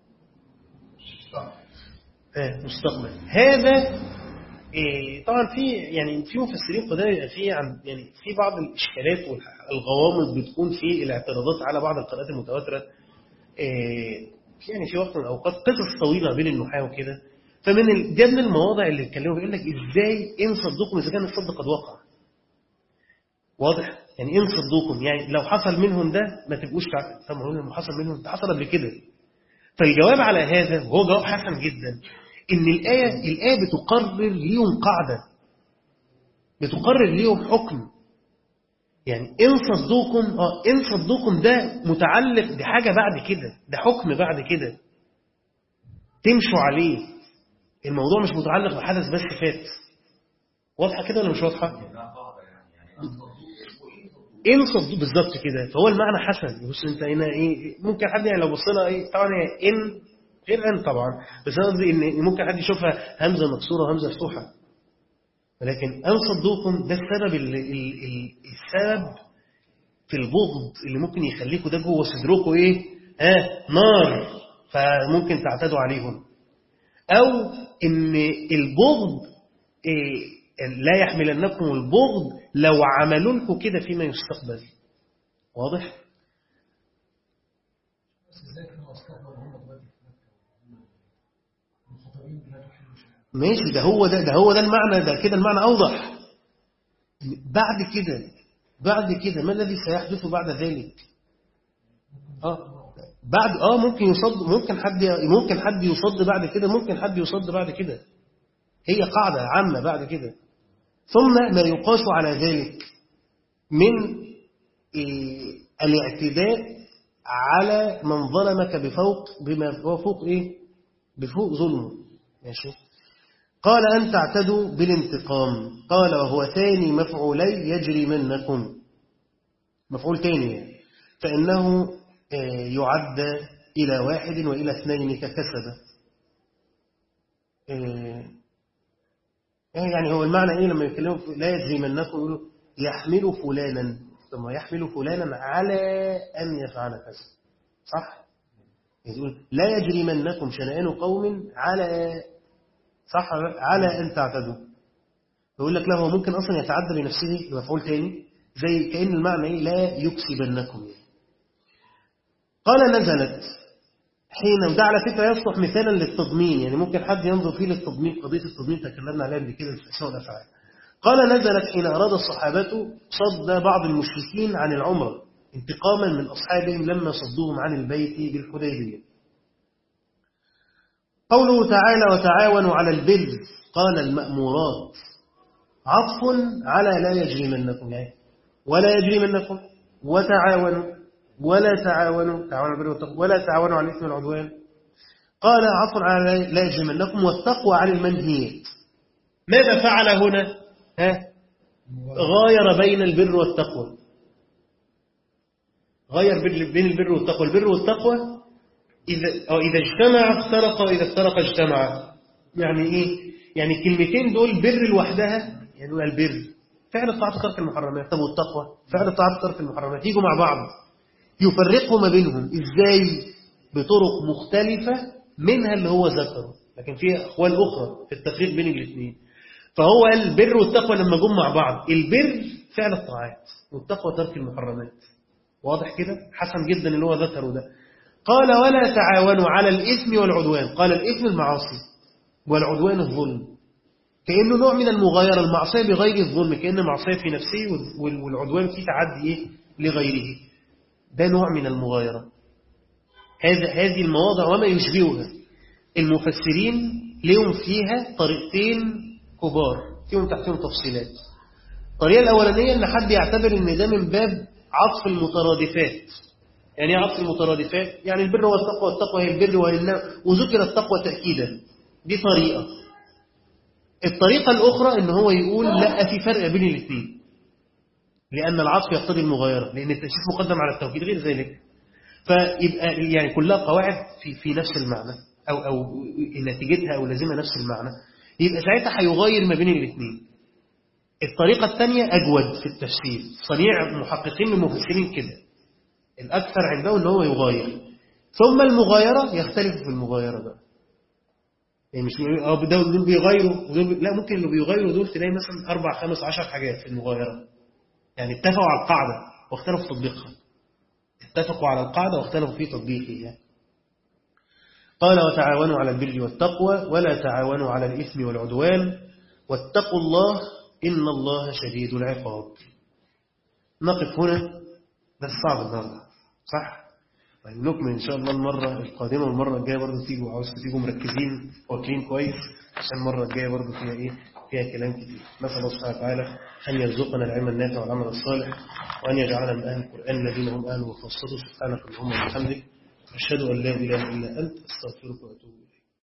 Speaker 1: آه مستقبل هذا إيه طبعا في يعني في مفسرين قدام يبقى في عن يعني في بعض الاشكالات والغوامض بتكون في الاعتراضات على بعض القراءات المتواتره إيه يعني في وقت من الاوقات قصص طويله بين النحاة وكده فمن ده من المواضع اللي اتكلموا بيقول لك ازاي ان صدقكم اذا كان الصد قد وقع واضح يعني ان صدقكم يعني لو حصل منهم ده ما تبقوش طب ما لما حصل منهم ده حصل قبل كده فالجواب على هذا وهو جواب حسن جدا ان الآية الآية بتقرر ليهم قاعدة بتقرر ليهم حكم يعني إن صدوكم آه إن صدوكم ده متعلق بحاجة بعد كده ده حكم بعد كده تمشوا عليه الموضوع مش متعلق بحدث بس فات واضحة كده ولا مش واضحة إن صدوا بالظبط كده فهو المعنى حسن بص انت هنا ايه ممكن حد يعني لو بص لها ايه طبعا هي ان غير ان طبعا بس انا قصدي ان ممكن حد يشوفها همزه مكسوره وهمزه مفتوحه ولكن ان صدوكم ده السبب اللي السبب في البغض اللي ممكن يخليكم ده جوه صدركم ايه ها نار فممكن تعتدوا عليهم او ان البغض إيه لا يحملنكم البغض لو عملوا لكم كده فيما يستقبل واضح
Speaker 3: بس ازاي كانوا اصلا وهم دلوقتي في مكه المخاطبين لا تحلوا شيئا
Speaker 1: ماشي ده هو ده ده هو ده المعنى ده كده المعنى أوضح بعد كده بعد كده ما الذي سيحدث بعد ذلك اه بعد اه ممكن يصد ممكن حد ممكن حد يصد بعد كده ممكن حد يصد بعد كده هي قاعدة عامة بعد كده ثم ما يقاس على ذلك من إيه الاعتداء على من ظلمك بفوق بما هو فوق ايه بفوق ظلمه ماشي قال أن تعتدوا بالانتقام قال وهو ثاني مفعولي يجري منكم مفعول ثاني يعني. فإنه آه، يعد إلى واحد وإلى اثنين ككسب آه، يعني هو المعنى إيه لما يتكلموا في- لا يجري منكم يقولوا يحمل فلانا ثم يحمل فلانا على أن يفعل كذا صح؟ يقول لا يجري منكم شنآن قوم على صح ولا لا؟ على أن تعتدوا يقول لك لا هو ممكن أصلا يتعدى بنفسه بمفعول تاني زي كأن المعنى إيه لا يكسبنكم يعني. قال نزلت حين وده على فكرة يصلح مثالا للتضمين يعني ممكن حد ينظر فيه للتضمين قضية التضمين تكلمنا عليها قبل كده في الأسماء والأفعال قال نزلت حين أراد الصحابة صد بعض المشركين عن العمرة انتقاما من أصحابهم لما صدوهم عن البيت بالحديبية قوله تعالى وتعاونوا على البر قال المأمورات عطف على لا يجري منكم يعني ولا يجري منكم وتعاونوا ولا تعاونوا تعاونوا بالبر والتقوى ولا تعاونوا على الإثم والعدوان قال عطف على لا يجري منكم والتقوى عن المنهيات ماذا فعل هنا ها غاير بين البر والتقوى غير بين بين البر والتقوى البر والتقوى إذا أو إذا اجتمع افترق وإذا افترق اجتمع يعني إيه يعني الكلمتين دول بر لوحدها يعني هو البر فعل الطاعات ترك المحرمات طب والتقوى فعل الطاعات ترك المحرمات يجوا مع بعض يفرقوا ما بينهم إزاي بطرق مختلفة منها اللي هو ذكره لكن في أقوال أخرى في التفريق بين الاثنين فهو البر والتقوى لما جم مع بعض البر فعل الطاعات والتقوى ترك المحرمات واضح كده حسن جدا اللي هو ذكره ده قال ولا تعاونوا على الإثم والعدوان قال الإثم المعاصي والعدوان الظلم كأنه نوع من المغايرة المعصية بغير الظلم كأن معصية في نفسه وال- والعدوان فيه تعدي إيه لغيره ده نوع من المغايرة هذا هذه المواضع وما يشبهها المفسرين لهم فيها طريقتين كبار فيهم تحتهم تفصيلات الطريقة الأولانية أن حد يعتبر أن ده من باب عطف المترادفات يعني ايه عطف المترادفات يعني البر والتقوى والتقوى هي البر والنعم وذكر التقوى تأكيدا دي طريقة الطريقة الأخرى أن هو يقول لا في فرق بين الاثنين لأن العطف يقتضي المغايرة لأن التأسيس مقدم على التوكيد غير ذلك فيبقى يعني كلها قواعد في في نفس المعنى أو أو نتيجتها أو لازمها نفس المعنى يبقى ساعتها هيغير ما بين الاثنين الطريقة الثانية أجود في التفسير صنيع محققين المفسرين كده الأكثر عندهم أن هو يغاير ثم المغايرة يختلف في المغايرة بقى يعني مش اه ده دول بيغيروا ودول بي... لا ممكن اللي بيغيروا دول تلاقي مثلا أربع خمس عشر حاجات في المغايرة يعني اتفقوا على القاعدة واختلفوا في تطبيقها اتفقوا على القاعدة واختلفوا في تطبيقها قال وتعاونوا على البر والتقوى ولا تعاونوا على الإثم والعدوان واتقوا الله إن الله شديد العقاب نقف هنا ده صعب النهارده صح؟ طيب نكمل إن شاء الله المرة القادمة والمرة الجاية برضه تيجوا عاوز تيجوا مركزين واكلين كويس عشان المرة الجاية برضه فيها إيه؟ فيها كلام كتير نسأل الله سبحانه وتعالى أن يرزقنا العلم النافع والعمل الصالح وأن يجعلنا من أهل القرآن الذين هم أهله وخاصته سبحانك اللهم وبحمدك أشهد أن لا إله إلا أنت أستغفرك وأتوب إليك